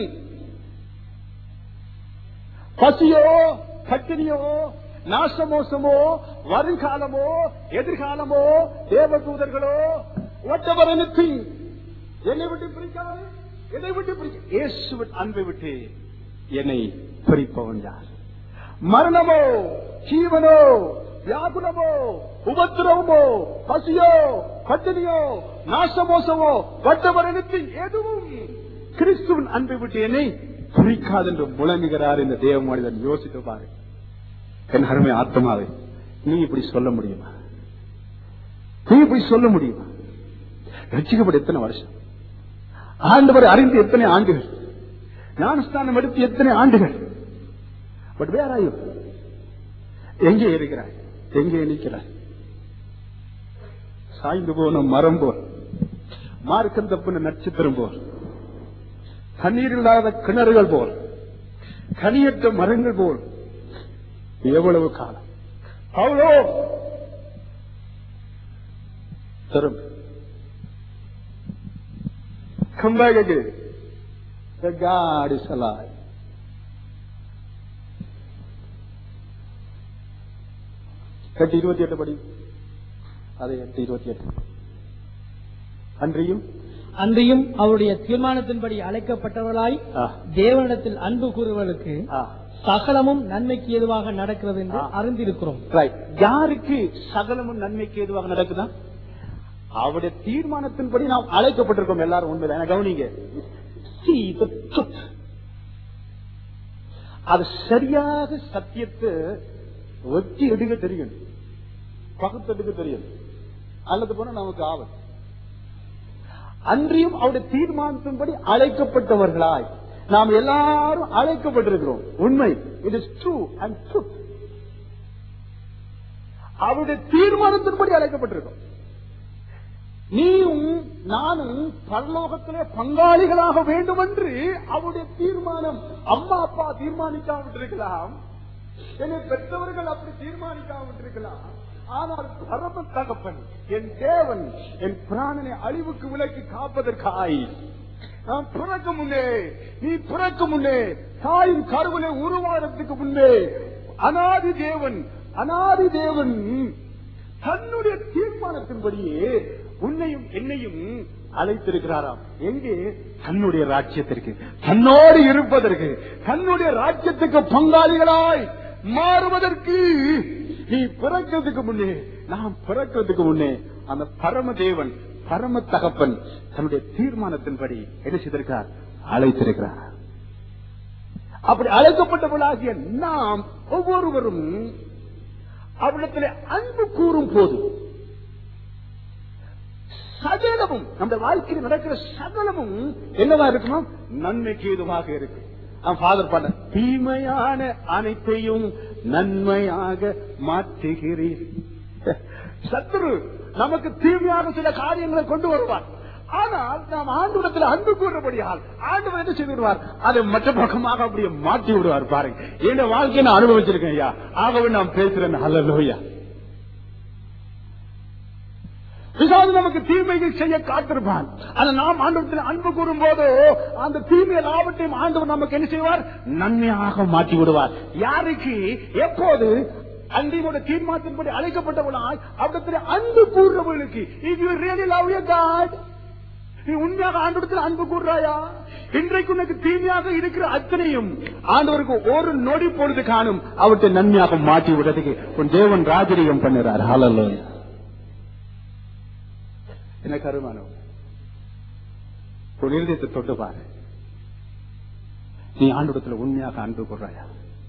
பசியோ பட்டினியோ நாசமோசமோ வருங்காலமோ எதிர்காலமோ தேவதூதர்களோ whatever anything என்னை விட்டு பிரிக்காது என்னை விட்டு பிரிக்க இயேசுவின் அன்பை விட்டு என்னை பிரிப்பவன் யார் மரணமோ ஜீவனோ வியாகுலமோ உபத்திரவமோ பசியோ பட்டினியோ நாசமோசமோ whatever anything எதுவும் கிறிஸ்துவின் அன்பை விட்டு என்னை பிரிக்காது என்று முழங்குகிறார் இந்த தேவ மனிதன் யோசித்து பாரு என் அருமை ஆத்மாவே நீ இப்படி சொல்ல முடியுமா நீ இப்படி சொல்ல முடியுமா ரட்சிக்கப்பட்ட எத்தனை வருஷம் ஆண்டவர் அறிந்து எத்தனை ஆண்டுகள் ஞானஸ்தானம் எடுத்து எத்தனை ஆண்டுகள் பட் வேற ஆயு எங்கே இருக்கிறாய் எங்கே நிற்கிறாய் சாய்ந்து போன மரம் போல் மார்க்கம் தப்புன நட்சத்திரம் போல் தண்ணீர் இல்லாத கிணறுகள் போல் கனியற்ற மரங்கள் போல் எவ்வளவு காலம் அவ்வளோ தரும் Come back again. The God is alive. எட்டு இருபத்தி எட்டு படி அது எட்டு இருபத்தி எட்டு அன்றியும் அன்றியும் அவருடைய தீர்மானத்தின்படி அழைக்கப்பட்டவர்களாய் ஆ, தேவனிடத்தில் அன்பு கூறுவதற்கு ஆ, சகலமும் நன்மைக்கு ஏதுவாக நடக்கிறது என்று ஆ. அறிந்திருக்கிறோம் right. யாருக்கு சகலமும் நன்மைக்கு எதுவாக நடக்குதா அவருடைய தீர்மானத்தின்படி நாம் அழைக்கப்பட்டிருக்கோம் எல்லாரும் உண்மைதான் எனக்கு கவனிங்க See the truth. அது சரியாக சத்தியத்தை ஒட்டி எடுக்க தெரியும் பகுத்தெடுக்க தெரியும் அல்லது போனா நமக்கு ஆபத்து அன்றியும் அவருடைய தீர்மானத்தின்படி அழைக்கப்பட்டவர்களாய் நாம் எல்லாரும் அழைக்கப்பட்டிருக்கிறோம் உண்மை it is true and truth அவருடைய தீர்மானத்தின்படி அழைக்கப்பட்டிருக்கோம் நீயும் நானும் பரலோகத்திலே பங்காளிகளாக வேண்டும் என்று அவருடைய தீர்மானம் அம்மா அப்பா தீர்மானிக்காவிட்டிருக்கலாம் என்னை பெற்றவர்கள் அப்படி தீர்மானிக்காவிட்டிருக்கலாம் ஆனால் பரம தகப்பன் என் தேவன் என் பிராணனை அழிவுக்கு விலக்கி காப்பதற்காய் நான் பிறக்க முன்னே நீ பிறக்க முன்னே தாயின் கருவிலே உருவானத்துக்கு முன்னே அனாதி தேவன் அனாதி தேவன் தன்னுடைய தீர்மானத்தின்படியே உன்னையும் என்னையும் அழைத்திருக்கிறாராம் எங்கே தன்னுடைய ராஜ்யத்திற்கு தன்னோடு இருப்பதற்கு தன்னுடைய ராஜ்யத்துக்கு பங்காளிகளாய் மாறுவதற்கு நீ பிறக்கிறதுக்கு முன்னே நாம் பிறக்கிறதுக்கு முன்னே அந்த பரம தேவன் பரம தகப்பன் தன்னுடைய தீர்மானத்தின்படி என்ன செய்திருக்கிறார் அழைத்திருக்கிறார் அப்படி அழைக்கப்பட்டவர்களாகிய நாம் ஒவ்வொருவரும் அவரிடத்தில் அன்பு கூறும் போது சகலமும் நம்ம வாழ்க்கையில் நடக்கிற சகலமும் என்னவா இருக்குமா நன்மைக்கு ஏதுவாக இருக்கு ஃபாதர் பண்ண தீமையான அனைத்தையும் நன்மையாக மாற்றுகிறீர் சத்துரு நமக்கு தீமையாக சில காரியங்களை கொண்டு வருவார் ஆனால் நாம் ஆண்டுடத்தில் அன்பு கூறுறபடியால் ஆண்டவர் என்ன செய்து விடுவார் அதை மற்ற பக்கமாக அப்படியே மாற்றி விடுவார் பாருங்க என் வாழ்க்கையை நான் அனுபவிச்சிருக்கேன் ஐயா ஆகவே நான் பேசுறேன் ஹalleluya பிசாசு நமக்கு தீமைகள் செய்ய காத்திருப்பான் அதை நாம் ஆண்டவத்தில் அன்பு கூறும் போது அந்த தீமை லாபத்தையும் ஆண்டவர் நமக்கு என்ன செய்வார் நன்மையாக மாற்றி விடுவார் யாருக்கு எப்போது அன்றையோட தீர்மானத்தின்படி அழைக்கப்பட்டவளாய் அவரிடத்தில் அன்பு கூறுறவர்களுக்கு if you really love your God நீ உண்மையாக ஆண்டவரத்தில் அன்பு கூறுறாயா இன்றைக்கு உனக்கு தீமையாக இருக்கிற அத்தனையும் ஆண்டவருக்கு ஒரு நொடி பொழுது காணும் அவற்றை நன்மையாக மாற்றி விடுறதுக்கு உன் தேவன் ராஜரீகம் பண்ணுறார் ஹalleluya எனக்கு அருமானம் உன் இருதயத்தை தொட்டு பாரு நீ ஆண்டவரத்தில் உண்மையாக அன்பு கூறாயா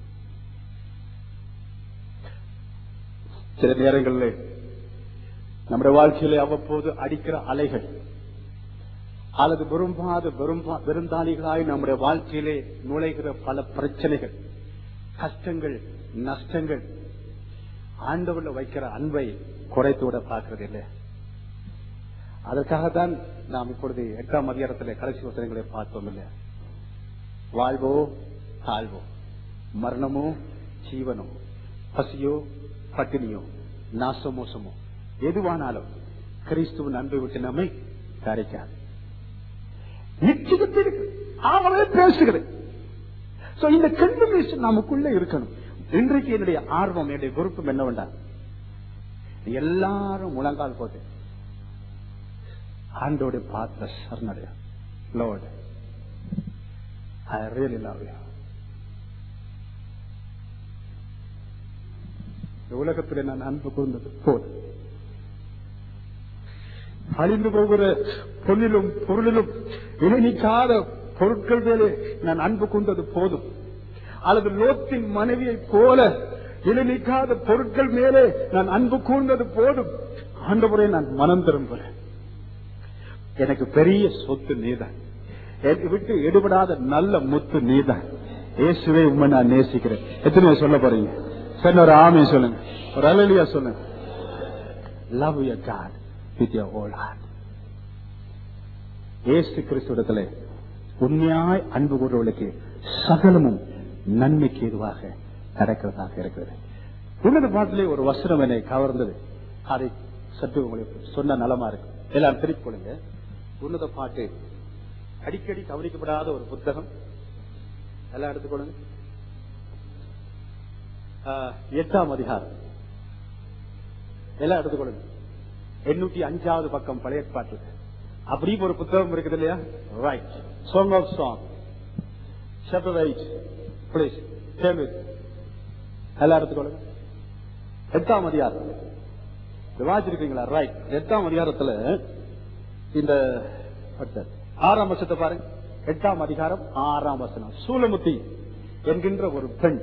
சில நேரங்களில் நம்முடைய வாழ்க்கையில அவ்வப்போது அடிக்கிற அலைகள் அல்லது விரும்பாத விரும்பா விருந்தாளிகளாய் நம்முடைய வாழ்க்கையிலே நுழைகிற பல பிரச்சனைகள் கஷ்டங்கள் நஷ்டங்கள் ஆண்டவர்ல வைக்கிற அன்பை குறைத்து விட பார்க்கிறது இல்லை அதற்காகத்தான் நாம் இப்பொழுது எட்டாம் அதிகாரத்தில் கடைசி வசனங்களை பார்த்தோம் இல்லையா வாழ்வோ தாழ்வோ மரணமோ ஜீவனோ பசியோ பட்டினியோ நாசமோசமோ எதுவானாலும் கிறிஸ்துவின் அன்பை விட்டு நம்மை தரைக்காது நிச்சயத்தில் இருக்கு ஆகவே பேசுகிறேன் So, இந்த கன்ஃபர்மேஷன் நமக்குள்ள இருக்கணும் இன்றைக்கு என்னுடைய ஆர்வம் என்னுடைய விருப்பம் என்னவென்றால் எல்லாரும் முழங்கால் போட்டு ஆண்டோட பாத்திர சரணடைய Lord I really love you இந்த உலகத்தில் நான் அன்பு கூர்ந்தது போதும் அழிந்து போகிற பொருளிலும் பொருளிலும் இணைக்காத பொருட்கள் மேலே நான் அன்பு கொண்டது போதும் அல்லது லோத்தின் மனைவியைப் போல இணைக்காத பொருட்கள் மேலே நான் அன்பு கூர்ந்தது போதும் ஆண்டவரை நான் மனம் திரும்புறேன் எனக்கு பெரிய சொத்து நீதான் என்னை விட்டு எடுபடாத நல்ல முத்து நீதான் இயேசுவே உண்மை நான் நேசிக்கிறேன் எத்தனை பேர் சொல்ல போறீங்க சரி ஒரு ஆமை சொல்லுங்க ஒரு அலலியா சொல்லுங்க love you God with your whole heart Yesu கிறிஸ்துவத்துல உண்மையாய் அன்பு கூறுவர்களுக்கு சகலமும் நன்மைக்கு ஏதுவாக நடக்கிறதாக இருக்கிறது உன்னத பாட்டிலே ஒரு வசனம் என்னை கவர்ந்தது அதை சற்று உங்களுக்கு சொன்ன நலமா இருக்கு எல்லாம் திருப்பிக் கொள்ளுங்க உன்னத பாட்டு அடிக்கடி கவனிக்கப்படாத ஒரு புத்தகம் எல்லாம் எடுத்துக்கொள்ளுங்க ஆஹ், எட்டாம் அதிகாரம் எல்லாம் எடுத்துக்கொள்ளுங்க எண்ணூத்தி அஞ்சாவது பக்கம் பழைய பாட்டு அப்படி ஒரு புத்தகம் இருக்குது இல்லையா right song of song chapter eight please டேம் இட் எல்லாம் எடுத்துக்கொள்ளுங்க எட்டாம் அதிகாரம் இது வாசிச்சிருக்கீங்களா ரைட் எட்டாம் அதிகாரத்துல இந்த அடுத்தது, ஆறாம் வருஷத்தை பாருங்க எட்டாம் அதிகாரம் ஆறாம் வசனம் சூலமுத்தி என்கின்ற ஒரு பெண்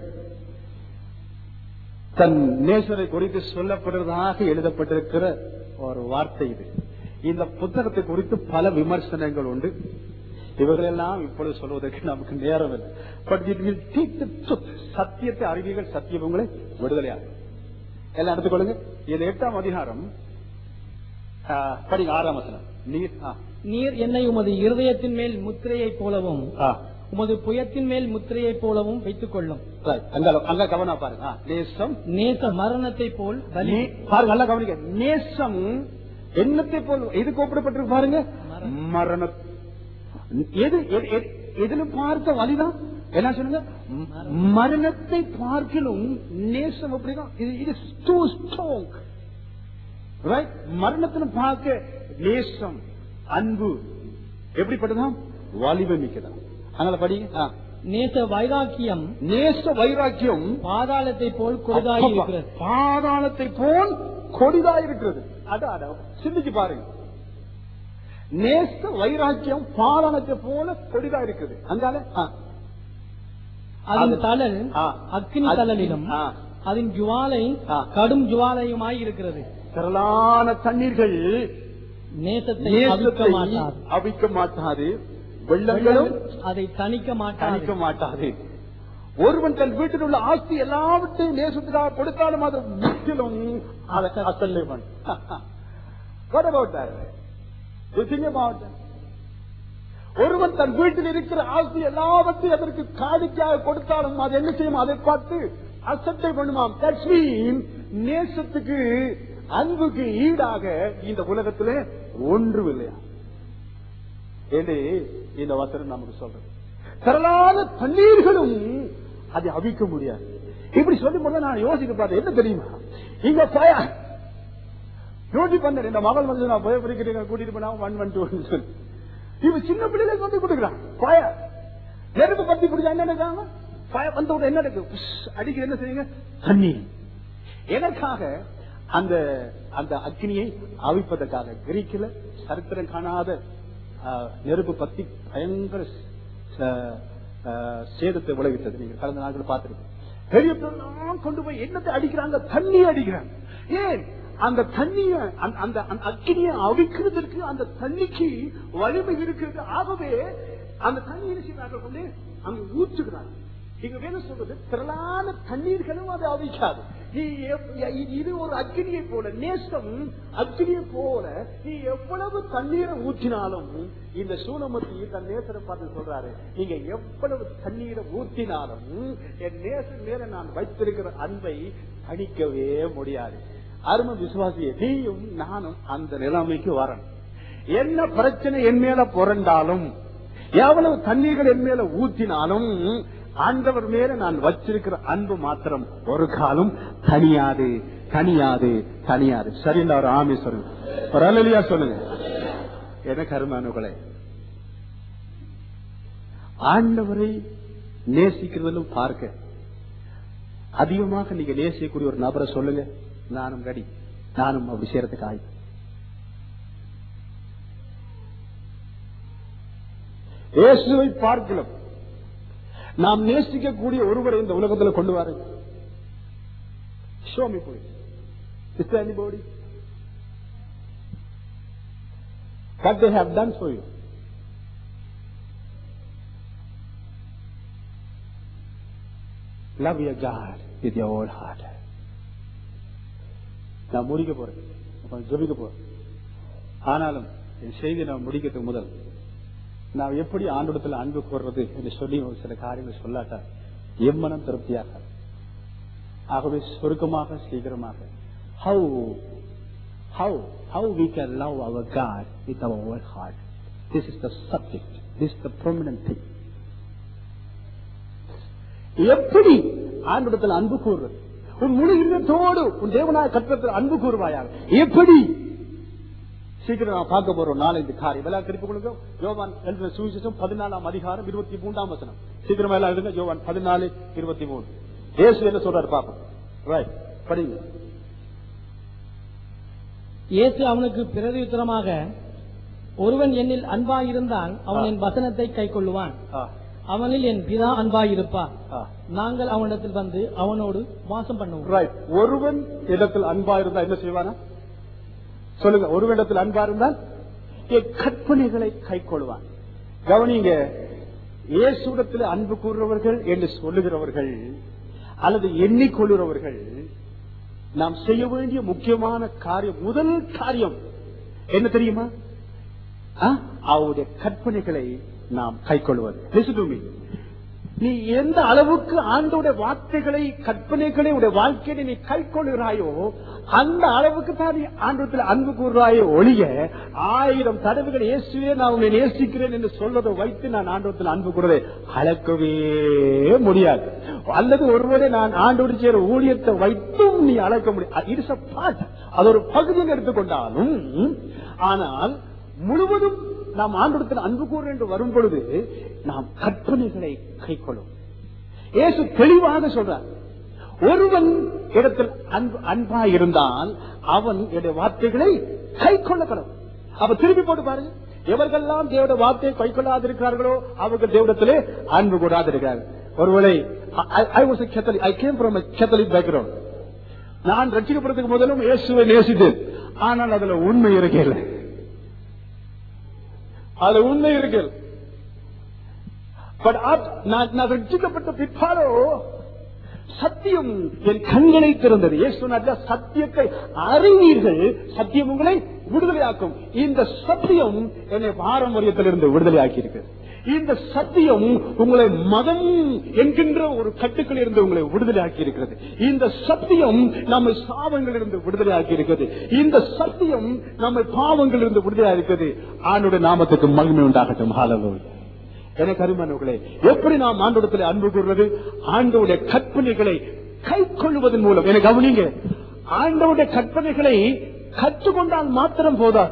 தன் நேசரை குறித்து சொல்லப்படுவதாக எழுதப்பட்டிருக்கிற ஒரு வார்த்தை இது இந்த புத்தகத்தை குறித்து பல விமர்சனங்கள் உண்டு இவர்களெல்லாம் இப்பொழுது சொல்வதற்கு நமக்கு நேரம் இல்லை but it will teach the truth சத்தியத்தை அறிவிகள் சத்தியம் உங்களை விடுதலையாகும் எல்லாம் எடுத்துக்கொள்ளுங்க இது எட்டாம் அதிகாரம் ஆ, படிங்க ஆறாம் வசனம் நீர் ஆ, நீர் என்னை உமது இருதயத்தின் மேல் முத்திரையைப் போலவும் ஆ, உமது புயத்தின் மேல் முத்திரையைப் போலவும் வைத்துக் கொள்ளும் right. அங்க அங்க கவனம் பாருங்க ஆ, நேசம் நேச மரணத்தை போல் பலி நே- பாருங்க நல்லா கவனிக்க நேசம் என்னத்தை போல் எது கூப்பிடப்பட்டிருக்கு பாருங்க மரண எது எது- எது- எதுல பார்த்த வழிதான் என்ன சொல்லுங்க ம- மரணத்தை பார்க்கலும் நேசம் அப்படிதான் இது இது டூ ஸ்ட்ராங் ரைட் மரணத்துல பார்க்க நேசம் அன்பு எப்படிப்பட்டதாம் வலிமை மிக்கதான் அதனால படி ஆ. நேச வைராக்கியம் நேச வைராக்கியம் பாதாளத்தை போல் கொடிதாகி அப்பப்பா, இருக்கிறது பாதாளத்தை போல் கொடிதா இருக்கிறது அட அட சிந்திச்சு பாருங்க நேச வைராக்கியம் பாதாளத்தை போல கொடிதா இருக்குது அங்கால ஆ. அதன் அது- தளல் ஆ. அக்னி அது- தளலிலும் ஆ. அதன் ஜுவாலை ஆ. கடும் ஜுவாலையுமாய் இருக்கிறது திரளான தண்ணீர்கள் நேசத்தை அவிக்க நேசத்தை மாட்டாது அவிக்க மாட்டாது வெள்ளங்களும் அதை தணிக்க மாட்டாது தணிக்க மாட்டாது ஒருவன் தன் வீட்டில் உள்ள ஆஸ்தி எல்லாவற்றையும் நேசத்துக்காக கொடுத்தாலும் அது முற்றிலும் அதை அசல்லைவன் What about that? You think about that? ஒருவன் தன் வீட்டில் இருக்கிற ஆஸ்தி எல்லாவற்றையும் அதற்கு காணிக்கையாக கொடுத்தாலும் அது என்ன செய்யும் அதை பார்த்து அசட்டை பண்ணுமாம் That's mean நேசத்துக்கு அன்புக்கு ஈடாக இந்த உலகத்திலே ஒன்றும் இல்லையா என்று இந்த வசனம் நமக்கு சொல்றது திரளான தண்ணீர்களும் அதை அவிக்க முடியாது இப்படி சொல்லும் போது நான் யோசிக்க பார்த்தேன் என்ன தெரியுமா இங்க பய யோசி பண்ணேன் இந்த மகள் வந்து நான் போய் பிடிக்கிறீங்க கூட்டிட்டு போனா ஒன் ஒன் டூ சொல்லி இவன் சின்ன பிள்ளைகளுக்கு வந்து கொடுக்குறான் பய நெருப்பு பத்தி பிடிச்சா என்ன நடக்காங்க பய வந்த உடனே என்ன நடக்கு உஷ், அடிக்க என்ன செய்யுங்க தண்ணீர் எதற்காக அந்த அந்த அக்னியை அவிப்பதற்காக கிரீக்கில் சரித்திரம் காணாத ஆ, நெருப்பு பத்தி பயங்கர ச- ஆ, சேதத்தை விளைவித்தது நீங்க கடந்த நாட்கள் பார்த்திருக்கீங்க பெரிய பெரியெல்லாம் கொண்டு போய் என்னத்தை அடிக்கிறாங்க தண்ணி அடிக்கிறாங்க ஏன் அந்த தண்ணிய அந்த- அந்த அந்த அக்னியை அவிக்கிறதுக்கு அந்த தண்ணிக்கு வலிமை இருக்கிறது ஆகவே அந்த தண்ணி என்ன செய்கிறார்கள் கொண்டு அங்க ஊற்றுகிறாங்க இங்க வேணும் சொல்றது திரளான தண்ணீர்களும் அதை அவிக்காது நீ எவ்- இது- இது ஒரு அக்னியை போல நேசம் அக்னியை போல நீ எவ்வளவு தண்ணீரை ஊற்றினாலும் இந்த சூனமத்தி தன் நேசரை பார்த்து சொல்றாரு நீங்க எவ்வளவு தண்ணீரை ஊற்றினாலும் என் நேசன் மேல நான் வைத்திருக்கிற அன்பை தணிக்கவே முடியாது அரும விசுவாசியே நீயும் நானும் அந்த நிலைமைக்கு வரணும் என்ன பிரச்சனை என் மேல புரண்டாலும் எவ்வளவு தண்ணீர்கள் என் மேல ஊற்றினாலும் ஆண்டவர் மேல நான் வச்சிருக்கிற அன்பு மாத்திரம் ஒரு காலம் தனியாது தனியாது தனியாது சரிங்களா ஒரு ஆமி சொல்லுங்க ஒரு அலலியா சொல்லுங்க எனக்கு அருமானவர்களே ஆண்டவரை நேசிக்கிறதிலும் பார்க்க அதிகமாக நீங்க நேசிக்கக்கூடிய ஒரு நபரை சொல்லுங்க நானும் ரெடி நானும் அப்படி செய்யறதுக்கு ஆய் இயேசுவை பார்க்கலாம் நாம் நேசிக்கக்கூடிய ஒருவரை இந்த உலகத்தில் கொண்டு வாருங்க Show me please. Is there anybody? What they have done for you? Love your God with your whole heart. நான் முடிக்க போறேன் அப்புறம் ஜெபிக்க போறேன் ஆனாலும் என் செய்தி நான் முடிக்கிறதுக்கு முதல் நான் எப்படி ஆண்டோடத்தில் அன்பு கூறுறது என்று சொல்லி ஒரு சில காரியங்கள் சொல்லாட்டா எம்மனம் திருப்தியாக ஆகவே சுருக்கமாக சீக்கிரமாக how how how we can love our God with our whole heart this is the subject this the prominent thing எப்படி ஆண்டிடத்தில் அன்பு கூறுறது உன் முழு இதயத்தோடு உன் தேவனாய கட்டத்தில் அன்பு கூறுவாயாக எப்படி சீக்கிரம் நான் பார்க்க போறோம் நாலஞ்சு காரியம் எல்லாம் திருப்பி கொடுங்க யோவான் எழுதின சுவிசேஷம் பதினாலாம் அதிகாரம் இருபத்தி மூன்றாம் வசனம் சீக்கிரமா எல்லாம் எழுதுங்க யோவான் பதினாலு இருபத்தி மூணு இயேசு என்ன சொல்றாரு பாப்போம் ரைட் படிங்க இயேசு அவனுக்கு பிரதியுத்தரமாக ஒருவன் என்னில் அன்பாயிருந்தால் அவன் என் வசனத்தை கைக்கொள்ளுவான் ஆ, அவனில் என் பிதா அன்பாயிருப்பார் ஆ. நாங்கள் அவனிடத்தில் வந்து அவனோடு வாசம் பண்ணுவோம் ரைட் ஒருவன் இடத்தில் அன்பா இருந்தா என்ன செய்வானா சொல்லுங்க ஒரு இடத்தில் அன்பா இருந்தால் என் கற்பனைகளை கை கொள்வான் கவனிங்க இயேசுடத்தில் அன்பு கூறுறவர்கள் என்று சொல்லுகிறவர்கள் அல்லது எண்ணிக்கொள்ளுறவர்கள் நாம் செய்ய வேண்டிய முக்கியமான காரியம் முதல் காரியம் என்ன தெரியுமா ஆ? அவருடைய கற்பனைகளை நாம் கை கொள்வது Listen to me. நீ எந்த அளவுக்கு ஆண்டோட வார்த்தைகளை கற்பனைகளை உடைய வாழ்க்கையை நீ கை கொள்கிறாயோ அந்த அளவுக்கு தான் நீ ஆண்டத்தில் அன்பு கூறுறாயோ ஒழிய ஆயிரம் தடவைகள் இயேசுவே நான் உன்னை நேசிக்கிறேன் என்று சொல்வதை வைத்து நான் ஆண்டத்தில் அன்பு கூறுவதை அளக்கவே முடியாது அல்லது ஒருவரை நான் ஆண்டோடு சேர ஊழியத்தை வைத்தும் நீ அளக்க முடியாது இட்ஸ் அ பார்ட் அது ஒரு பகுதியை எடுத்துக்கொண்டாலும் ஆனால் முழுவதும் நாம் ஆண்டோடத்தில் அன்பு கூறு என்று வரும் பொழுது நாம் கற்பனைகளை கை கொள்ளும் இயேசு தெளிவாக சொல்றார் ஒருவன் இடத்தில் அன்பு அன்பா இருந்தால் அவன் என்னுடைய வார்த்தைகளை கை கொள்ளப்படும் அப்ப திருப்பி போட்டு பாருங்க எவர்கள்லாம் தேவட வார்த்தையை கை கொள்ளாதிருக்கிறார்களோ அவர்கள் தேவடத்திலே அன்பு கூடாதிருக்கிறார்கள் ஒருவேளை I was Catholic I came from Catholic background நான் ரட்சிக்கப்படுறதுக்கு முதலும் இயேசுவை நேசித்தேன் ஆனால் அதுல உண்மை இருக்கல அதுல உண்மை இருக்கு பட் நான் நான் ரட்சிக்கப்பட்ட பிற்பாடோ சத்தியம் என் கண்களை திறந்தது இயேசு சொன்னார்ல, சத்தியத்தை அறிவீர்கள் சத்தியம் உங்களை விடுதலையாக்கும் இந்த சத்தியம் என்னை பாரம்பரியத்திலிருந்து விடுதலையாக்கி இருக்கு இந்த சத்தியம் உங்களை மதம் என்கின்ற ஒரு கட்டுக்கள் இருந்து உங்களை விடுதலையாக்கி இருக்கிறது இந்த சத்தியம் நம்மை சாபங்கள் இருந்து விடுதலையாக்கி இருக்கிறது இந்த சத்தியம் நம்மை பாவங்கள் இருந்து விடுதலையா இருக்கிறது ஆண்டுடைய நாமத்துக்கு மகிமை உண்டாகட்டும் ஹalleluya எனக்கு அருமானவர்களே எப்படி நாம் ஆண்டோடத்தில் அன்பு கூறுவது ஆண்டோடைய கற்பனைகளை கை கொள்வதன் மூலம் எனக்கு கவனிங்க ஆண்டோடைய கற்பனைகளை கற்றுக்கொண்டால் மாத்திரம் போதா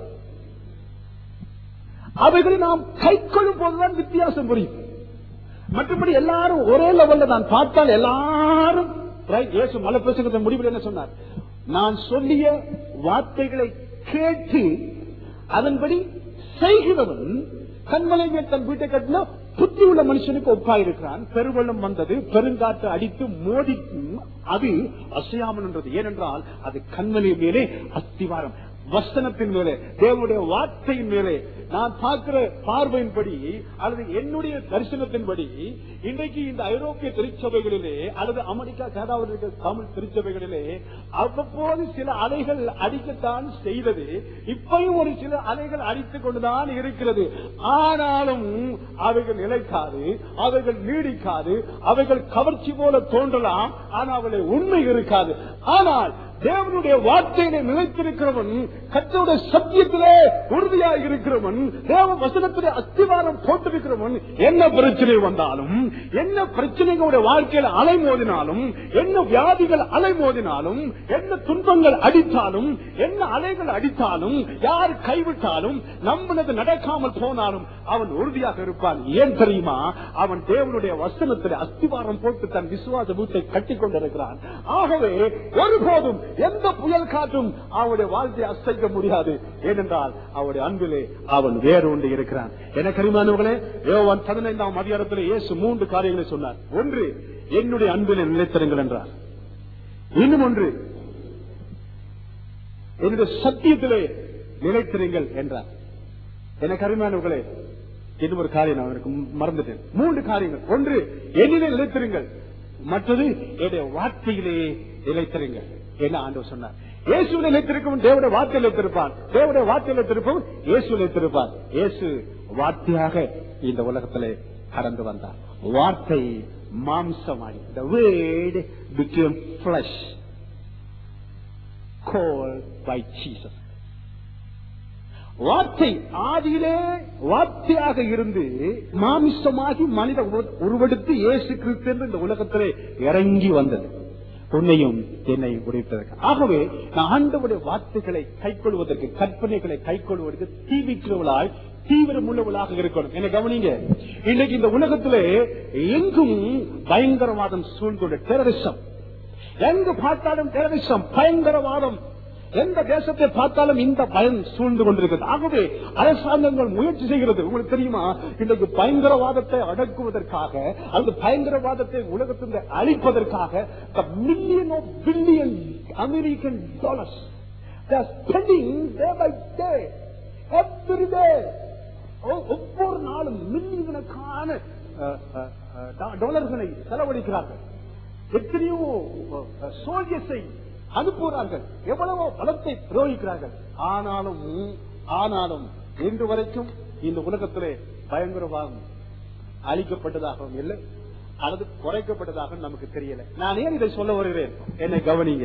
அவைகளை நாம் கை கொள்ளும் போதுதான் வித்தியாசம் புரியும் மற்றபடி எல்லாரும் ஒரே லெவல்ல நான் பார்த்தால் எல்லாரும் right, இயேசு மலை பிரசங்கத்தை முடிவில் என்ன சொன்னார் நான் சொல்லிய வார்த்தைகளை கேட்டு அதன்படி செய்கிறவன் கண்மலை மேல் தன் வீட்டை கட்டின புத்தி உள்ள மனுஷனுக்கு ஒப்பாயிருக்கிறான் பெருவெள்ளம் வந்தது பெருங்காற்று அடித்து மோதிக்கும் அது அசையாமல் என்றது ஏனென்றால் அது கண்மலை மேலே அஸ்திவாரம் வசனத்தின் மேலே தேவனுடைய வார்த்தையின் மேலே நான் பார்க்கிற பார்வையின்படி அல்லது என்னுடைய தரிசனத்தின்படி இன்றைக்கு இந்த ஐரோப்பிய திருச்சபைகளிலே அல்லது அமெரிக்கா கனடாவில் இருக்கிற தமிழ் திருச்சபைகளிலே அவ்வப்போது சில அலைகள் அடிக்கத்தான் செய்தது இப்பயும் ஒரு சில அலைகள் அடித்துக் கொண்டுதான் இருக்கிறது ஆனாலும் அவைகள் நிலைக்காது அவைகள் நீடிக்காது அவைகள் கவர்ச்சி போல தோன்றலாம் ஆனால் அவைகளை உண்மை இருக்காது ஆனால் தேவனுடைய வார்த்தையிலே நிலைத்திருக்கிறவன் கத்தருடைய சத்தியத்திலே உறுதியாக இருக்கிறவன் தேவ வசனத்திலே அஸ்திவாரம் போட்டிருக்கிறவன் என்ன பிரச்சனை வந்தாலும் என்ன பிரச்சனைகளுடைய வாழ்க்கையில் அலைமோதினாலும் என்ன வியாதிகள் அலைமோதினாலும் என்ன துன்பங்கள் அடித்தாலும் என்ன அலைகள் அடித்தாலும் யார் கைவிட்டாலும் நம்பினது நடக்காமல் போனாலும் அவன் உறுதியாக இருப்பான் ஏன் தெரியுமா அவன் தேவனுடைய வசனத்தில் அஸ்திவாரம் போட்டு தன் விசுவாச பூத்தை கட்டி கொண்டிருக்கிறான் ஆகவே ஒருபோதும் எந்த புயல் காற்றும் அவனுடைய வாழ்க்கையை அசைக்க முடியாது ஏனென்றால் அவருடைய அன்பிலே அவன் வேறு இருக்கிறான் என கரிமானவர்களே யோவான் பதினைந்தாம் அதிகாரத்தில் இயேசு மூன்று காரியங்களை சொன்னார் ஒன்று என்னுடைய அன்பிலே நிலைத்திருங்கள் என்றார் இன்னும் ஒன்று என்னுடைய சத்தியத்திலே நிலைத்திருங்கள் என்றார் எனக்கு அருமையானவர்களே இன்னும் ஒரு காரியம் நான் எனக்கு மறந்துட்டேன் மூன்று காரியங்கள் ஒன்று என்னிலே நிலைத்திருங்கள் மற்றது என்னுடைய வார்த்தையிலே நிலைத்திருங்கள் என்ன ஆண்டவர் சொன்னார் இயேசு நிலைத்திருக்கும் தேவனுடைய வார்த்தை நிலைத்திருப்பான் தேவனுடைய வார்த்தை நிலைத்திருப்பவன் இயேசு நிலைத்திருப்பான் இயேசு வார்த்தையாக இந்த உலகத்திலே கடந்து வந்தார் வார்த்தை மாம்சமாய் the word became flesh called by Jesus வார்த்தை ஆதியிலே வார்த்தையாக இருந்து மாமிசமாகி மனித உருவ- உருவெடுத்து இயேசு கிறிஸ்து என்று இந்த உலகத்திலே இறங்கி வந்தது உன்னையும் என்னை உடைத்ததற்கு ஆகவே நான் ஆண்டவுடைய வார்த்தைகளை கைக்கொள்வதற்கு கற்பனைகளை கைக்கொள்வதற்கு தீவிக்கிறவளாய் தீவிரம் உள்ளவளாக இருக்கணும் என்ன கவனிங்க இன்னைக்கு இந்த உலகத்திலே எங்கும் பயங்கரவாதம் சூழ்ந்துள்ள டெரரிசம் எங்கு பார்த்தாலும் டெரரிசம் பயங்கரவாதம் எந்த தேசத்தை பார்த்தாலும் இந்த பயம் சூழ்ந்து கொண்டிருக்கிறது ஆகவே அரசாங்கங்கள் முயற்சி செய்கிறது உங்களுக்கு தெரியுமா இன்றைக்கு பயங்கரவாதத்தை அடக்குவதற்காக அல்லது பயங்கரவாதத்தை உலகத்திலிருந்து அழிப்பதற்காக million of billion American dollars spending day by day every day ஒ- ஒவ்வொரு நாளும் மில்லியனுக்கான டாலர்களை செலவழிக்கிறார்கள் எத்தனையோ சோல்ஜர்ஸை அனுப்புகிறார்கள் எவ்வளவோ பலத்தை பிரயோகிக்கிறார்கள் ஆனாலும் ஆனாலும் இன்று வரைக்கும் இந்த உலகத்திலே பயங்கரவாதம் அழிக்கப்பட்டதாகவும் இல்லை அல்லது குறைக்கப்பட்டதாக நமக்கு தெரியல நான் ஏன் இதை சொல்ல வருகிறேன் என்னை கவனிங்க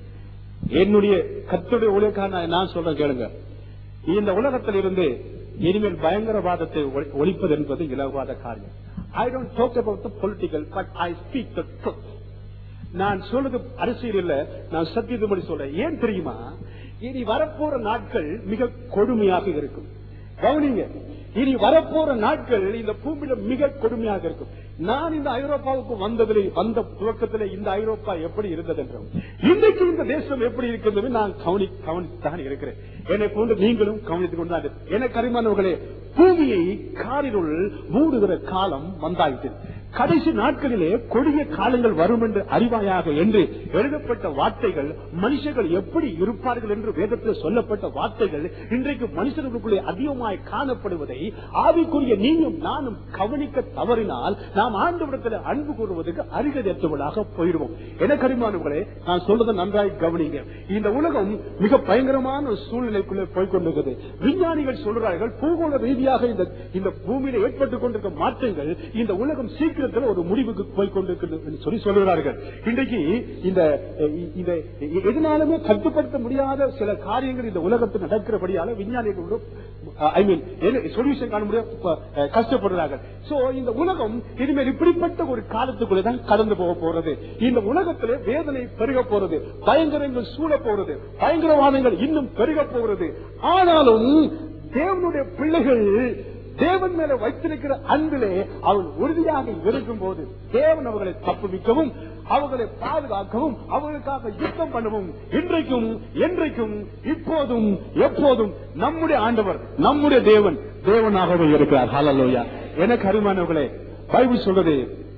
என்னுடைய கத்துடைய ஊழியக்கார நான் சொல்றேன் கேளுங்க இந்த உலகத்தில் இருந்து இனிமேல் பயங்கரவாதத்தை ஒழி- ஒழிப்பது என்பது இலவாத காரியம் I don't talk about the political but I speak the truth நான் சொல்றது அரசியல் இல்ல நான் சத்தியத்துபடி சொல்றேன் ஏன் தெரியுமா இனி வரப்போற நாட்கள் மிக கொடுமையாக இருக்கும் கவனிங்க இனி வரப்போற நாட்கள் இந்த பூமியில மிக கொடுமையாக இருக்கும் நான் இந்த ஐரோப்பாவுக்கு வந்ததிலே வந்த துவக்கத்திலே இந்த ஐரோப்பா எப்படி இருந்தது என்றும் இன்றைக்கு இந்த தேசம் எப்படி இருக்கிறது நான் கவனி கவனித்தான் இருக்கிறேன் என்னை போன்று நீங்களும் கவனித்துக் கொண்டுதான் இருக்கிறீர்கள். எனக்கு அறிமானவர்களே பூமியை காரிருள் மூடுகிற காலம் வந்தாயிற்று கடைசி நாட்களிலே கொடிய காலங்கள் வரும் என்று அறிவாயாக என்று எழுதப்பட்ட வார்த்தைகள் மனுஷர்கள் எப்படி இருப்பார்கள் என்று வேதத்தில் சொல்லப்பட்ட வார்த்தைகள் இன்றைக்கு மனுஷர்களுக்குள்ளே அதிகமாய் காணப்படுவதை ஆவிக்குரிய நீயும் நானும் கவனிக்க தவறினால் நாம் ஆண்டவரத்தில் அன்பு கூறுவதற்கு அருகதெற்றவளாக போயிடுவோம் என கரிமானவர்களே நான் சொல்றதை நன்றாய் கவனிங்க இந்த உலகம் மிக பயங்கரமான ஒரு சூழ்நிலைக்குள்ளே போய்கொண்டிருக்கிறது விஞ்ஞானிகள் சொல்றார்கள் பூகோள ரீதியாக இந்த இந்த பூமியில ஏற்பட்டுக் கொண்டிருக்கும் மாற்றங்கள் இந்த உலகம் சீக்கிரத்தில் ஒரு முடிவுக்கு போய்கொண்டிருக்கிறது என்று சொல்லி சொல்கிறார்கள் இன்றைக்கு இந்த இந்த எதனாலுமே கட்டுப்படுத்த முடியாத சில காரியங்கள் இந்த உலகத்தில் நடக்கிறபடியால விஞ்ஞானிகள் ஐ மீன் சொல்யூஷன் காண முடிய அஹ், கஷ்டப்படுறார்கள் சோ இந்த உலகம் இனிமேல் இப்படிப்பட்ட ஒரு காலத்துக்குள்ளே தான் கடந்து போக போறது இந்த உலகத்திலே வேதனை பெருக போறது பயங்கரங்கள் சூழ போறது பயங்கரவாதங்கள் இன்னும் பெருக போகிறது ஆனாலும் தேவனுடைய பிள்ளைகள் தேவன் மேல வைத்திருக்கிற அன்பிலே அவன் உறுதியாக இருக்கும் போது தேவன் அவர்களை தப்புவிக்கவும் அவர்களை பாதுகாக்கவும் அவர்களுக்காக யுத்தம் பண்ணவும் இன்றைக்கும் என்றைக்கும் இப்போதும் எப்போதும் நம்முடைய ஆண்டவர் நம்முடைய தேவன் தேவனாகவே இருக்கிறார் ஹalleluya எனக்கு அருமானவர்களே பைபிள் சொல்றது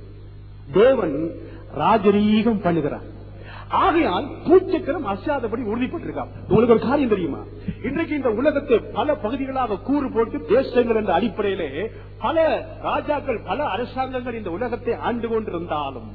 தேவன் ராஜரீகம் பண்ணுகிறார் ஆகையால் பூச்சக்கரம் அசையாதபடி உறுதிப்பட்டிருக்கான் உங்களுக்கு ஒரு காரியம் தெரியுமா இன்றைக்கு இந்த உலகத்தை பல பகுதிகளாக கூறு போட்டு தேசங்கள் என்ற அடிப்படையிலே பல ராஜாக்கள் பல அரசாங்கங்கள் இந்த உலகத்தை ஆண்டு கொண்டிருந்தாலும்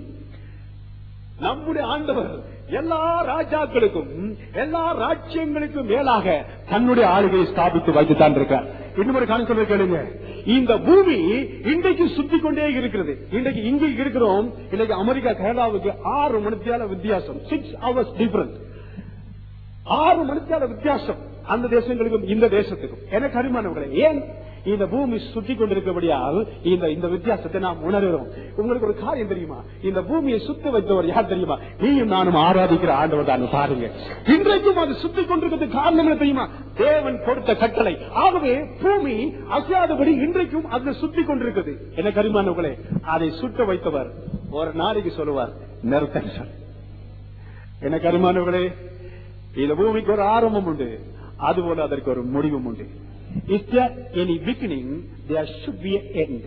நம்முடைய ஆண்டவர் எல்லா ராஜாக்களுக்கும் எல்லா ராஜ்யங்களுக்கும் மேலாக தன்னுடைய ஆளுகையை ஸ்தாபித்து வைத்துத்தான் இருக்கார் இன்னும் ஒரு காரணம் சொல்ல கேளுங்க இந்த பூமி இன்றைக்கு சுத்தி கொண்டே இருக்கிறது இன்றைக்கு இங்க இருக்கிறோம் இன்னைக்கு அமெரிக்கா கனடாவுக்கு ஆறு மணித்தியால வித்தியாசம் சிக்ஸ் ஹவர்ஸ் டிஃபரன்ஸ் ஆறு மணிக்கான வித்தியாசம் அந்த தேசங்களுக்கும் இந்த தேசத்துக்கும் எனக்கு அருமானவர்களே ஏன் இந்த பூமி சுற்றி கொண்டிருக்கபடியால் இந்த இந்த வித்தியாசத்தை நாம் உணர்கிறோம் உங்களுக்கு ஒரு காரியம் தெரியுமா இந்த பூமியை சுத்த வைத்தவர் யார் தெரியுமா நீயும் நானும் ஆராதிக்கிற ஆண்டவர் தான் பாருங்க இன்றைக்கும் அது சுத்தி கொண்டிருக்கிறது காரணம் என்ன தெரியுமா தேவன் கொடுத்த கட்டளை ஆகவே பூமி அசையாதபடி இன்றைக்கும் அது சுத்தி கொண்டிருக்கிறது எனக்கு அருமானவர்களே அதை சுட்ட வைத்தவர் ஒரு நாளைக்கு சொல்லுவார் நிறுத்தம் சொல் எனக்கு அருமானவர்களே இந்த பூமிக்கு ஒரு ஆரம்பம் உண்டு அதுபோல அதற்கு ஒரு முடிவும் உண்டு is there any beginning there should be an end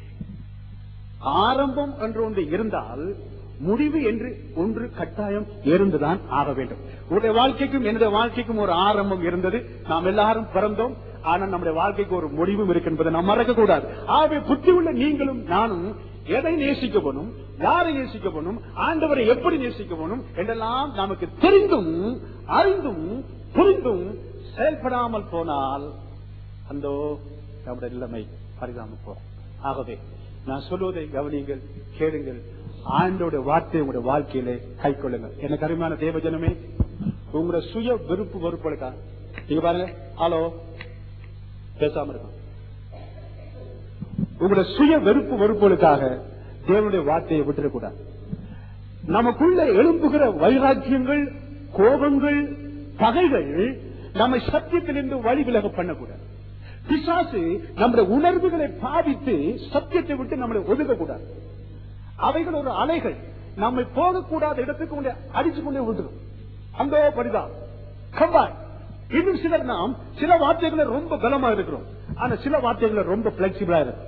ஆரம்பம் என்று ஒன்று இருந்தால் முடிவு என்று ஒன்று கட்டாயம் இருந்துதான் ஆக வேண்டும் உங்களுடைய வாழ்க்கைக்கும் என்னுடைய வாழ்க்கைக்கும் ஒரு ஆரம்பம் இருந்தது நாம் எல்லாரும் பிறந்தோம் ஆனால் நம்முடைய வாழ்க்கைக்கு ஒரு முடிவும் இருக்கு என்பதை நாம் மறக்க கூடாது ஆகவே புத்தி உள்ள நீங்களும் நானும் எதை நேசிக்க போனும் யாரை நேசிக்க போனும் ஆண்டவரை எப்படி நேசிக்க போனும் என்றெல்லாம் நமக்கு தெரிந்தும் அறிந்தும் புரிந்தும் செயல்படாமல் போனால் அந்த நம்முடைய நிலைமை பரிதாமல் போகும் ஆகவே நான் சொல்வதை கவனியுங்கள் கேளுங்கள் ஆண்டோட வார்த்தை உங்களுடைய வாழ்க்கையிலே கை கொள்ளுங்கள் எனக்கு அருமையான தேவஜனமே உங்களுடைய சுய விருப்பு வெறுப்புகளுக்கா நீங்க பாருங்க ஹலோ பேசாம இருக்கும் உங்களுடைய சுய வெறுப்பு வெறுப்புகளுக்காக தேவனுடைய வார்த்தையை விட்டுடக்கூடாது நமக்குள்ள எழும்புகிற வைராக்கியங்கள் கோபங்கள் பகைகள் நம்மை சத்தியத்திலிருந்து வழி விலக பண்ணக்கூடாது பிசாசு நம்முடைய உணர்வுகளை பாதித்து சத்தியத்தை விட்டு நம்மளை ஒதுக்கக்கூடாது அவைகள் ஒரு அலைகள் நம்மை போகக்கூடாத இடத்துக்கு கொண்டு அடிச்சு கொண்டே விட்டுரும் அந்த படிதான் கம்பாய் இன்னும் சிலர் நாம் சில வார்த்தைகளை ரொம்ப பலமா இருக்கிறோம் ஆனா சில வார்த்தைகளை ரொம்ப பிளெக்சிபிளா இருக்கும்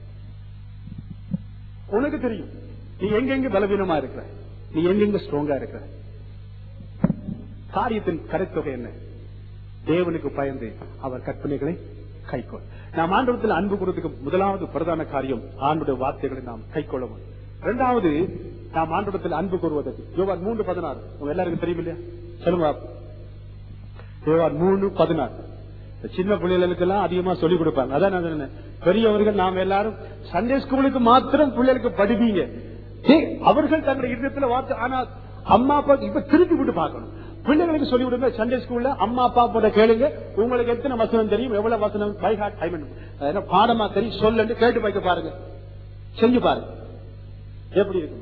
உனக்கு தெரியும் நீ எங்கெங்க பலவீனமா இருக்கிற நீ எங்கெங்க ஸ்ட்ராங்கா இருக்கிற காரியத்தின் கரைத்தொகை என்ன தேவனுக்கு பயந்து அவர் கற்பனைகளை கைக்கொள் நாம் ஆண்டவத்தில் அன்பு கூறதுக்கு முதலாவது பிரதான காரியம் ஆண்டுடைய வார்த்தைகளை நாம் கைக்கொள்ளவும் இரண்டாவது நாம் ஆண்டவத்தில் அன்பு கூறுவதற்கு யோவான் மூன்று பதினாறு உங்க எல்லாருக்கும் தெரியும் இல்லையா சொல்லுங்க யோவான் மூணு பதினாறு இந்த சின்ன பிள்ளைகளுக்கெல்லாம் அதிகமா சொல்லிக் கொடுப்பாங்க அதான் நான் சொன்னேன். பெரியவர்கள் நாம் எல்லாரும் சண்டே ஸ்கூலுக்கு மாத்திரம் பிள்ளைகளுக்கு படிப்பீங்க ஏய், அவர்கள் தங்களுடைய இருதயத்துல வார்த்தை ஆனா அம்மா அப்பா இப்ப திருப்பி விட்டு பார்க்கணும் பிள்ளைகளுக்கு சொல்லி விடுங்க சண்டே ஸ்கூல்ல அம்மா அப்பா போட கேளுங்க உங்களுக்கு எத்தனை வசனம் தெரியும் எவ்வளவு வசனம் பை ஹார்ட் ஐ மீன் பாடமா தெரியும் சொல்லு கேட்டு வைக்க பாருங்க செஞ்சு பாருங்க எப்படி இருக்கு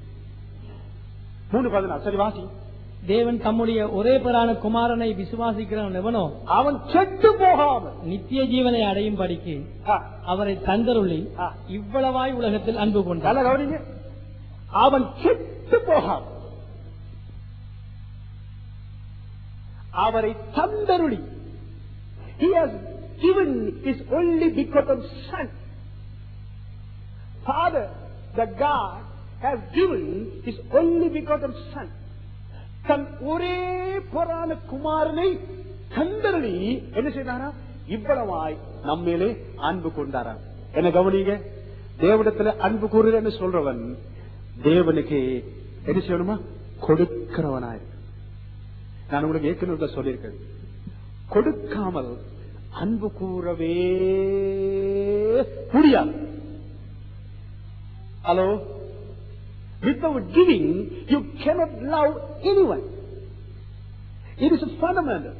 மூணு பதினாறு சரி வாசி தேவன் தம்முடைய ஒரே பெறான குமாரனை விசுவாசிக்கிறவன் எவனோ அவன் செத்து போகாமல் நித்திய ஜீவனை அடையும் படிக்கு ஆ, அவரை தந்தருளி ஆ. இவ்வளவாய் உலகத்தில் அன்பு கொண்டார் நல்லா கவனிங்க அவன் செத்து போகாமல் அவரை தந்தருளி He has given his only begotten son. Father, the God, has given his only begotten son. தன் ஒரே பொறான குமாரனை தந்தருளி என்ன செய்தாரா இவ்வளவாய் நம்மேலே அன்பு கொண்டாரா என்ன கவனிங்க தேவனிடத்துல அன்பு கூறுறேன்னு சொல்றவன் தேவனுக்கு என்ன செய்யணுமா கொடுக்கிறவனாய் நான் உங்களுக்கு ஏற்கனவே சொல்லியிருக்கேன் கொடுக்காமல் அன்பு கூறவே முடியாது hello without giving you cannot love anyone it is a fundamental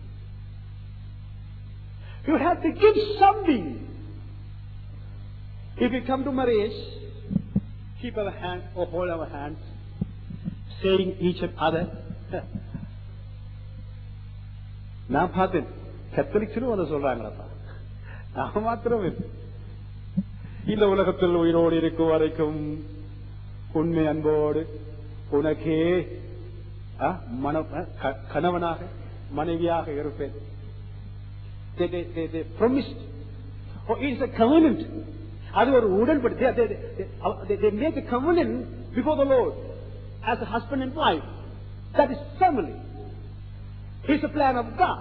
you have to give something if you come to marriage keep our hand or hold our hands saying each other நான் பார்த்தேன் கத்தலிக்ஸும் அதை சொல்றாங்களப்பா நான் மாத்திரம் இல்லை. இந்த உலகத்தில் உயிரோடு இருக்கும் வரைக்கும் உண்மை அன்போடு உனக்கே ஆ, மன ஆ, க- கணவனாக மனைவியாக இருப்பேன் They- they- they- they promised. Oh, it's a covenant. அது ஒரு உடன்படி they, they, they, they, they make a covenant before the Lord as a husband and wife. That is family. It's a plan of God.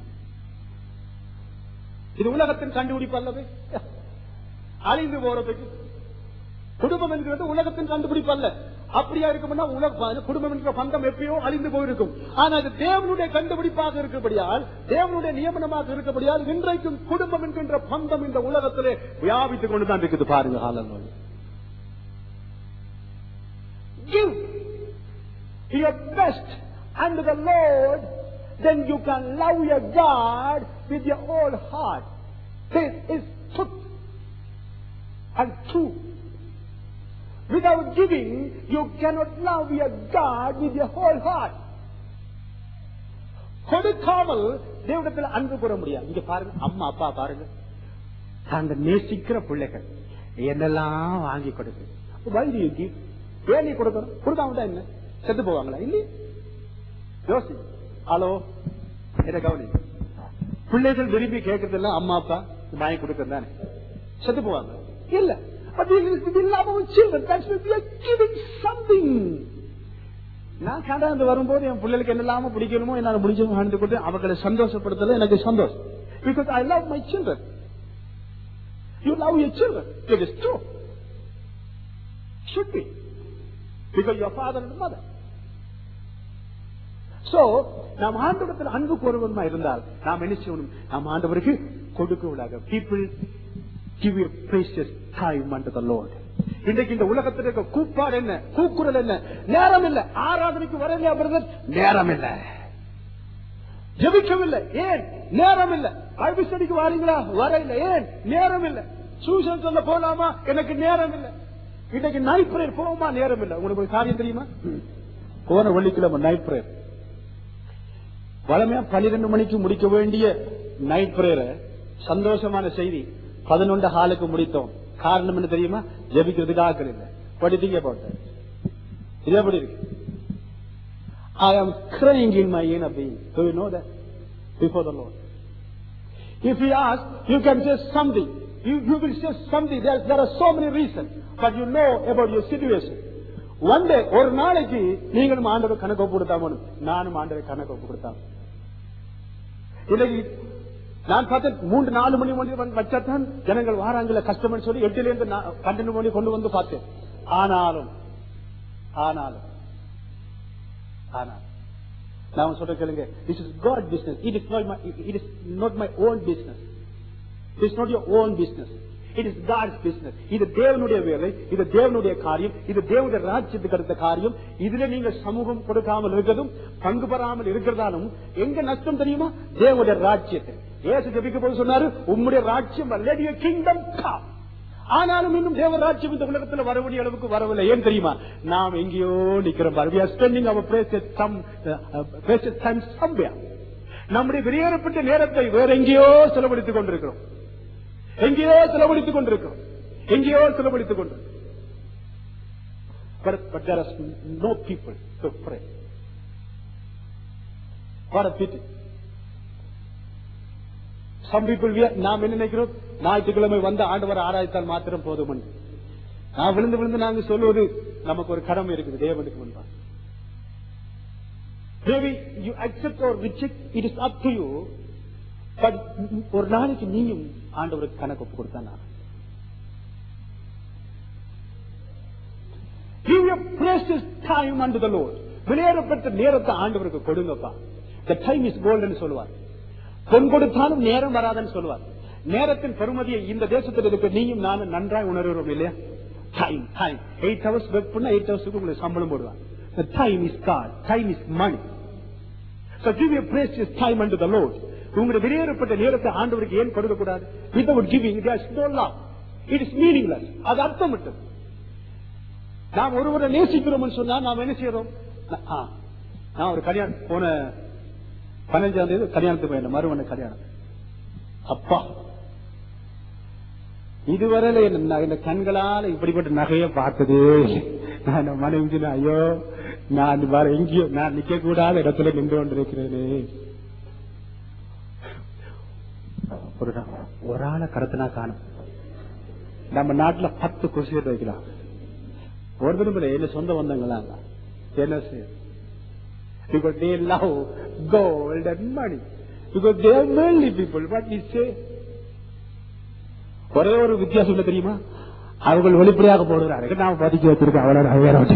இது உலகத்தின் கண்டுபிடிப்பு அல்லவே அழிந்து போறதுக்கு குடும்பம் என்கிறது உலகத்தின் கண்டுபிடிப்பு அல்ல அப்படியா இருக்கும்னா உலக குடும்பம் என்கிற பந்தம் எப்பயோ அழிந்து போயிருக்கும் ஆனா அது தேவனுடைய கண்டுபிடிப்பாக இருக்கபடியால் தேவனுடைய நியமனமாக இருக்கபடியால் இன்றைக்கும் குடும்பம் என்கின்ற பந்தம் இந்த உலகத்திலே வியாபித்துக் கொண்டுதான் இருக்குது பாருங்க ஹாலன் Give your best unto the Lord then you can love your God with your whole heart. This is truth and true. Without giving, you cannot love your God with your whole heart. கொடுக்காமல் தேவனிடத்தில் அன்பு கூற முடியாது இங்க பாருங்க அம்மா அப்பா பாருங்க தாங்க நேசிக்கிற பிள்ளைகள் என்னெல்லாம் வாங்கி கொடுக்கு வைத்தியக்கு ஏன் நீ கொடுக்கணும் கொடுக்காம என்ன செத்து போவாங்களா இல்லையே யோசி ஹலோ என்ன கவனி பிள்ளைகள் விரும்பி கேட்கறதெல்லாம் அம்மா அப்பா வாங்கி கொடுக்கறது தானே செத்து போவாங்க இல்ல But this is the love of children. That's why we are giving something. நான் கடாந்து வரும்போது என் பிள்ளைகளுக்கு என்னெல்லாம பிடிக்கணுமோ என்னால முடிஞ்சவங்க வாழ்ந்து கொண்டு அவங்களை சந்தோஷப்படுத்தல எனக்கு சந்தோஷம் because I love my children you love your children it is true should be because your father and mother so நாம் ஆண்டவரத்தில் அன்பு கூறுவதுமா இருந்தால் நாம் என்ன செய்யணும் நாம் ஆண்டவருக்கு கொடுக்க விடாக people give you precious time and the Lord இன்றைக்கு இந்த உலகத்தில் இருக்க கூப்பாடு என்ன கூக்குரல் என்ன நேரம் இல்ல ஆராதனைக்கு வரலையா பிரதர் நேரம் இல்ல ஜெபிக்கவில்லை ஏன் நேரம் இல்ல பைபிள் ஸ்டடிக்கு வாரீங்களா வர இல்ல ஏன் நேரம் இல்ல சூசன் சொல்ல போலாமா எனக்கு நேரம் இல்ல இன்னைக்கு நைட் பிரேயர் போகுமா நேரம் இல்ல உங்களுக்கு ஒரு காரியம் தெரியுமா போன வெள்ளிக்கிழமை நைட் பிரேயர் வளமையா பன்னிரெண்டு மணிக்கு முடிக்க வேண்டிய நைட் பிரேயரை சந்தோஷமான செய்தி பதினொன்று ஹாலுக்கு முடித்தோம் காரணம் என்ன தெரியுமா ஜெபிக்கிறதுக்கு ஆக்கள் இல்லை படித்தீங்க போட்ட இது எப்படி இருக்கு I am crying in my inner being. Do you know that? Before the Lord. If he asks, you can say something. You, you will say something. There, there are so many reasons. But you know about your situation. One day, ஒரு நாளைக்கு நீங்களும் ஆண்டவர் கணக்கு ஒப்பு கொடுத்தாம நானும் ஆண்டவர் கணக்கு ஒப்பு கொடுத்தாம இன்னைக்கு நான் பார்த்தேன் மூன்று நாலு மணி மணி வச்சாத்தான் ஜனங்கள் வாராங்கல கஷ்டம்னு சொல்லி எட்டுல இருந்து நான் பன்னெண்டு மணி கொண்டு வந்து பார்த்தேன் ஆனாலும் ஆனாலும் ஆனாலும் நான் சொல்ற கேளுங்க this is God business it is not my it is not my own business it is not your own business it is God's business இது தேவனுடைய வேலை இது தேவனுடைய காரியம் இது தேவனுடைய ராஜ்யத்துக்கு அடுத்த காரியம் இதுல நீங்க சமூகம் கொடுக்காமல் இருக்கிறதும் பங்கு பெறாமல் இருக்கிறதாலும் எங்க நஷ்டம் தெரியுமா தேவனுடைய ராஜ்யத்தை ஏசு ஜபிக்க போது சொன்னாரு உம்முடைய ராஜ்யம் அல்ல கிங்டம் கம் ஆனாலும் இன்னும் தேவ ராஜ்யம் இந்த உலகத்துல வரக்கூடிய அளவுக்கு வரவில்லை ஏன் தெரியுமா நாம் எங்கேயோ நிக்கிறோம் பாரு. We are spending our precious some, uh, precious time somewhere. நம்முடைய வெளியேறப்பட்ட நேரத்தை வேற எங்கேயோ செலவழித்துக் கொண்டிருக்கிறோம் எங்கேயோ செலவழித்துக் கொண்டிருக்கிறோம் எங்கேயோ செலவழித்துக் கொண்டிருக்கிறோம் But, but there is no people to pray. What a pity. Some people, we are- நாம் என்ன நினைக்கிறோம் ஞாயிற்றுக்கிழமை வந்த ஆண்டவர் ஆராய்த்தால் மாத்திரம் போதும் என்று. நான் விழுந்து விழுந்து நாங்க சொல்வது நமக்கு ஒரு கடமை இருக்குது தேவனுக்கு முன்பாக Maybe you accept or reject, it is up to you. But ஒரு நாளைக்கு நீயும் ஆண்டவருக்கு கணக்கு ஒப்பு கொடுத்தா நான் Give your precious time unto the Lord. வெளியேறப்பட்ட நேரத்தை ஆண்டவருக்கு கொடுங்கப்பா The time is golden சொல்லுவார் பொன் கொடுத்தாலும் நேரம் வராதுன்னு சொல்லுவார் நேரத்தின் பெருமதியை இந்த தேசத்தில் இருக்க நீயும் நானும் நன்றாய் உணர்கிறோம் இல்லையா time time eight hours work பண்ணா எயிட் ஹவர்ஸ்க்கு உங்களுக்கு சம்பளம் போடுவாங்க The time is God. Time is money. So give your precious time unto the Lord. உங்களுடைய வெளியேறப்பட்ட நேரத்தை ஆண்டவருக்கு ஏன் கொடுக்க கூடாது without giving there is no love it is meaningless அது அர்த்தமற்றது நாம் ஒருவரை நேசிக்கிறோம்னு சொன்னா நாம் என்ன செய்யறோம் நா- ஆ, நான் ஒரு கல்யாணம் போன பதினஞ்சாம் தேதி கல்யாணத்துக்கு போயிருந்தேன் மறுவன கல்யாணம் அப்பா இதுவரையில என்ன ந- இந்த கண்களால இப்படிப்பட்ட நகையை பார்த்ததே இல்லை. நான் என் மனைவி சொன்னேன், ஐயோ நான் வேற எங்கேயோ நான் நிக்க கூடாத இடத்துல நின்று கொண்டிருக்கிறேனே ஒரு நா- ஒரு ஆளை கடத்தினா காணும் நம்ம நாட்டுல பத்து குசியர் வைக்கலாம் ஒரு தினமுறை என்ன சொந்த வந்தங்களா என்ன செய்ய because they love gold and money because they are worldly people what we say ஒரே ஒரு வித்தியாசம் என்ன தெரியுமா அவர்கள் வெளிப்படையாக போடுகிறார்கள் நாம் பதுக்கி வச்சிருக்கோம் அவ்வளவு வேற வச்சு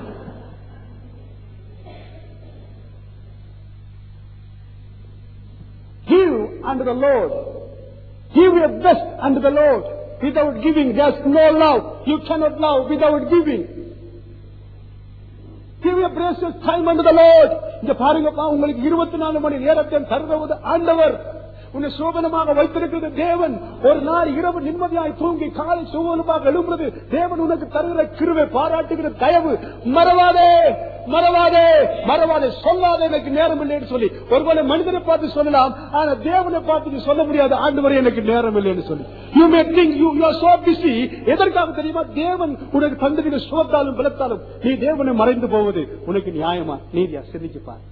Give unto the Lord. Give your best unto the Lord. Without giving, there's no love. You cannot love without giving. Give your precious time unto the Lord. இங்க பாருங்கப்பா உங்களுக்கு இருபத்தி நாலு மணி நேரத்தை தருவது ஆண்டவர் உன்னை சோபனமாக வைத்திருக்கிறது தேவன் ஒரு நாள் இரவு நிம்மதியாய் தூங்கி காலை சோபனமாக எழும்புறது தேவன் உனக்கு தருகிற கிருவை பாராட்டுகிற தயவு மறவாதே மறவாதே மறவாதே சொல்லாதே எனக்கு நேரம் இல்லைன்னு சொல்லி ஒருவேளை மனிதனை பார்த்து சொல்லலாம் ஆனா தேவனை பார்த்து நீ சொல்ல முடியாது ஆண்டு வரை எனக்கு நேரம் இல்லைன்னு சொல்லி you may think you you so busy எதற்காக தெரியுமா தேவன் உனக்கு தந்திருக்கிற சுகத்தாலும் பலத்தாலும் நீ தேவனை மறைந்து போவது உனக்கு நியாயமா நீதியா சிந்திச்சு பாரு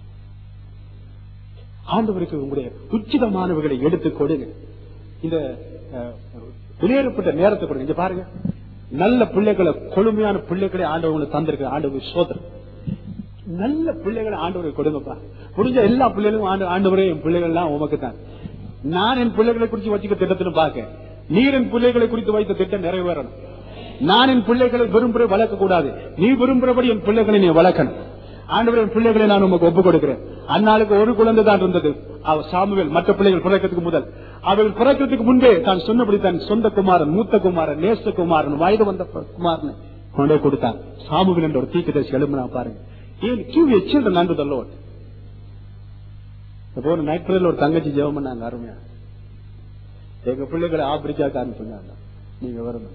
ஆண்டவருக்கு உங்களுடைய உச்சிதமானவர்களை எடுத்து கொடுங்க இந்த அஹ், வெளியேறப்பட்ட நேரத்தை கொடுங்க இங்க பாருங்க நல்ல பிள்ளைகளை கொழுமையான பிள்ளைகளை ஆண்டவர் உங்களுக்கு தந்திருக்க ஆண்டவர் சோதரன் நல்ல பிள்ளைகளை ஆண்டவருக்கு கொடுங்கப்பா முடிஞ்ச எல்லா பிள்ளைகளும் ஆண்டு ஆண்டவரே என் பிள்ளைகள் எல்லாம் உமக்கு தான் நான் என் பிள்ளைகளை குறித்து வச்சுக்க திட்டத்தின்னு பார்க்க நீர் என் பிள்ளைகளை குறித்து வைத்த திட்டம் நிறைவேறணும் நான் என் பிள்ளைகளை விரும்புற வளர்க்க கூடாது நீ விரும்புறபடி என் பிள்ளைகளை நீ வளர்க்கணும் ஆண்டவர் என் பிள்ளைகளை நான் உமக்கு ஒப்புக் கொடுக்கிறேன் அந்நாளுக்கு ஒரு குழந்தை தான் இருந்தது அவ சாமுவேல் மற்ற பிள்ளைகள் பிறக்கிறதுக்கு முதல் அவர்கள் பிறக்கிறதுக்கு முன்பே தான் சொன்னபடி தன் சொந்த குமாரன் மூத்த குமாரன் நேச குமாரன் வயது வந்த குமாரன் கொண்டே கொடுத்தான் சாமுவேல் என்ற ஒரு தீக்கதரிசி எழுப்பினா பாருங்க ஏன் give a children and the Lord இப்போ ஒரு நைட் பிரேயர்ல ஒரு தங்கச்சி ஜெபம் பண்ணாங்க அருமையா எங்க பிள்ளைகளை ஆப்பிரிக்காக்காரன்னு சொன்னாங்க நீங்க வரணும்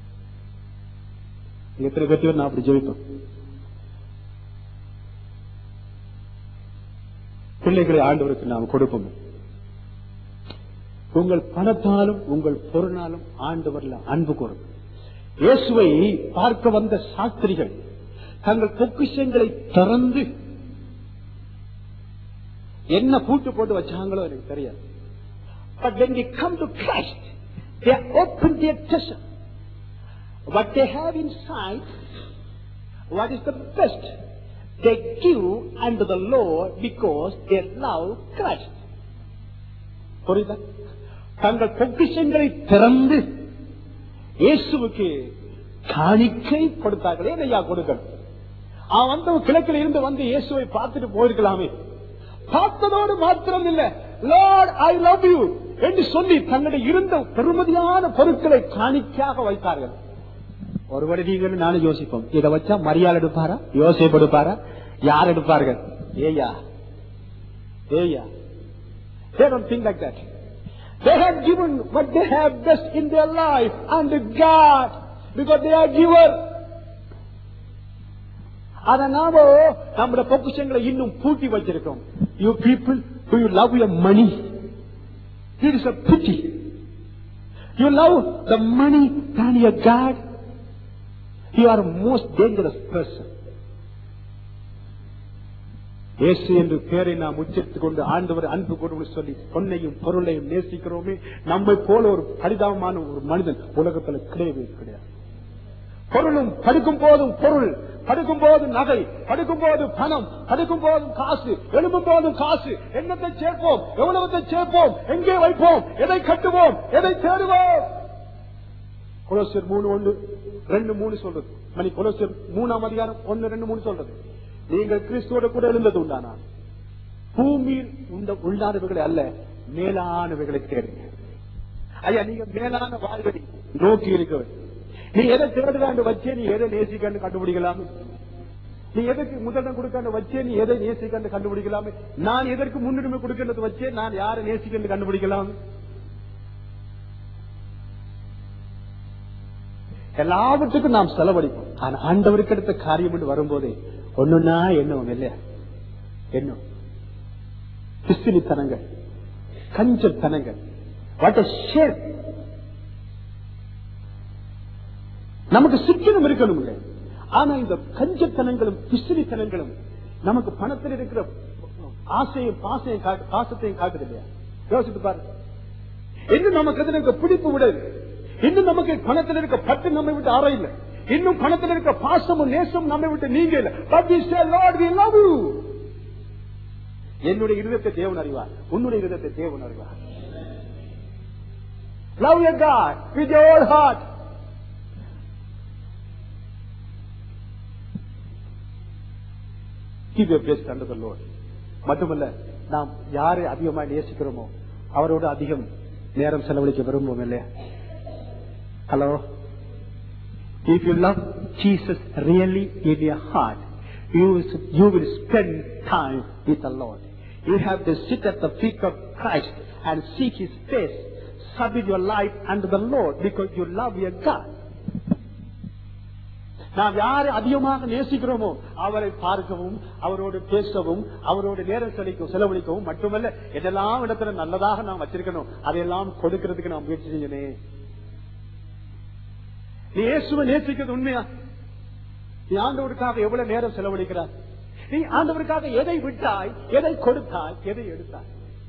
எத்தனை கத்தி நான் அப்படி ஜெயிப்போம் பிள்ளைகளை ஆண்டவருக்கு நாம் கொடுப்போம் உங்கள் பணத்தாலும் உங்கள் பொருளாலும் ஆண்டவர்ல அன்பு கூறும் இயேசுவை பார்க்க வந்த சாஸ்திரிகள் தங்கள் பொக்கிஷங்களை திறந்து என்ன பூட்டு போட்டு வச்சாங்களோ எனக்கு தெரியாது But when they come to Christ, they open their treasure. What they have inside, what is the best, they give unto the Lord because they love Christ. புரியுதா தங்கள் பொக்கிஷங்களை திறந்து இயேசுவுக்கு காணிக்கை கொடுத்தார்களே ஐயா கொடுக்கணும் அவன் வந்து கிழக்கில் இருந்து வந்து இயேசுவை பார்த்துட்டு போயிருக்கலாமே பார்த்ததோடு மாத்திரம் இல்ல லார்ட் ஐ லவ் யூ என்று சொல்லி தங்களுடைய இருந்த பெருமதியான பொருட்களை காணிக்காக வைத்தார்கள் ஒருவரை நீங்கள் நானும் யோசிப்போம் இதை வச்சா மரியாதை எடுப்பாரா யோசிப்பு எடுப்பாரா யார் எடுப்பார்கள் ஏயா ஏயா They don't think like that. They have given what they have best in their life unto God because they are giver. ஆனா நாம நம்முடைய பொக்கிஷங்களை இன்னும் பூட்டி வச்சிருக்கோம் you people you love your money it is a pity you love the money then your God you are most dangerous person Yesu என்று பேரை நாம் உச்சரித்துக் கொண்டு ஆண்டவர் அன்பு கொண்டு சொல்லி பொன்னையும் பொருளையும் நேசிக்கிறோமே நம்மை போல ஒரு பரிதாபமான ஒரு மனிதன் உலகத்துல கிடையவே கிடையாது பொருளும் படுக்கும் போதும் பொருள் படுக்கும் போதும் நகை படுக்கும் போது பணம் படுக்கும் போதும் காசு எழும்பும் போதும் காசு என்னத்தை சேர்ப்போம் எவ்வளவத்தை சேர்ப்போம் எங்கே வைப்போம் எதை கட்டுவோம் எதை தேடுவோம் கொலோசியர் மூணு ஒன்று ரெண்டு மூணு சொல்றது மணி கொலோசியர் மூணாம் அதிகாரம் ஒன்னு ரெண்டு மூணு சொல்றது நீங்கள் கிறிஸ்துவோட கூட எழுந்தது உண்டானா பூமியில் உண்ட உள்ளானவைகளை அல்ல மேலானவைகளை தேடுங்க ஐயா நீங்க மேலான வாழ்வை நோக்கி இருக்க வேண்டும். நீ எதை தேடுறாண்டு வச்சே நீ எதை நேசிக்கான்னு கண்டுபிடிக்கலாமே நீ எதுக்கு முதலிடம் கொடுக்காண்டு வச்சே நீ எதை நேசிக்கான்னு கண்டுபிடிக்கலாமே நான் எதற்கு முன்னுரிமை கொடுக்கின்றது வச்சே நான் யாரை நேசிக்கன்னு கண்டுபிடிக்கலாம் எல்லாவற்றுக்கும் நாம் செலவழிப்போம் ஆனா ஆண்டவருக்கு அடுத்த காரியம் என்று வரும்போதே ஒண்ணுன்னா எண்ணுவோம் இல்லையா எண்ணும் கிறிஸ்தினித்தனங்கள் கஞ்சத்தனங்கள் வாட் ஷேர் நமக்கு சிக்கனம் இருக்கணும் ஆனா இந்த கஞ்சத்தனங்களும் பிசிறித்தனங்களும் நமக்கு பணத்தில் இருக்கிற ஆசையும் பாசையும் காட்டு பாசத்தையும் காட்டுது இல்லையா யோசித்து பாருங்க இன்னும் நமக்கு அது இருக்க பிடிப்பு விடது இன்னும் நமக்கு பணத்தில் இருக்க பட்டு நம்மை விட்டு ஆற இல்லை இன்னும் பணத்தில் இருக்க பாசமும் நேசமும் நம்மை விட்டு நீங்க இல்லை But we say, Lord, we love you. என்னுடைய இருதத்தை தேவன் அறிவார் உன்னுடைய இருதத்தை தேவன் அறிவார் Love your God with your whole heart. Give your best under the Lord. மட்டுமல்ல நாம் யாரை அதிகமாக நேசிக்கிறோமோ அவரோடு அதிகம் நேரம் செலவழிக்க விரும்புவோம் இல்லையா hello If you love Jesus really in your heart, you will, you will spend time with the Lord. You have to sit at the feet of Christ and seek His face. Submit your life unto the Lord because you love your God. நாம் யாரை அதிகமாக நேசிக்கிறோமோ அவரை பார்க்கவும் அவரோடு பேசவும் அவரோடு நேரம் செலவிக்கவும் செலவழிக்கவும் மட்டுமல்ல எதெல்லாம் இடத்துல நல்லதாக நாம் வச்சிருக்கணும் அதையெல்லாம் கொடுக்கிறதுக்கு நாம் முயற்சி செய்யணும் நீ இயேசுவை நேசிக்கிறது உண்மையா நீ ஆண்டவருக்காக எவ்வளவு நேரம் செலவழிக்கிறாய் நீ ஆண்டவருக்காக எதை விட்டாய் எதை கொடுத்தாய் எதை எடுத்தாய்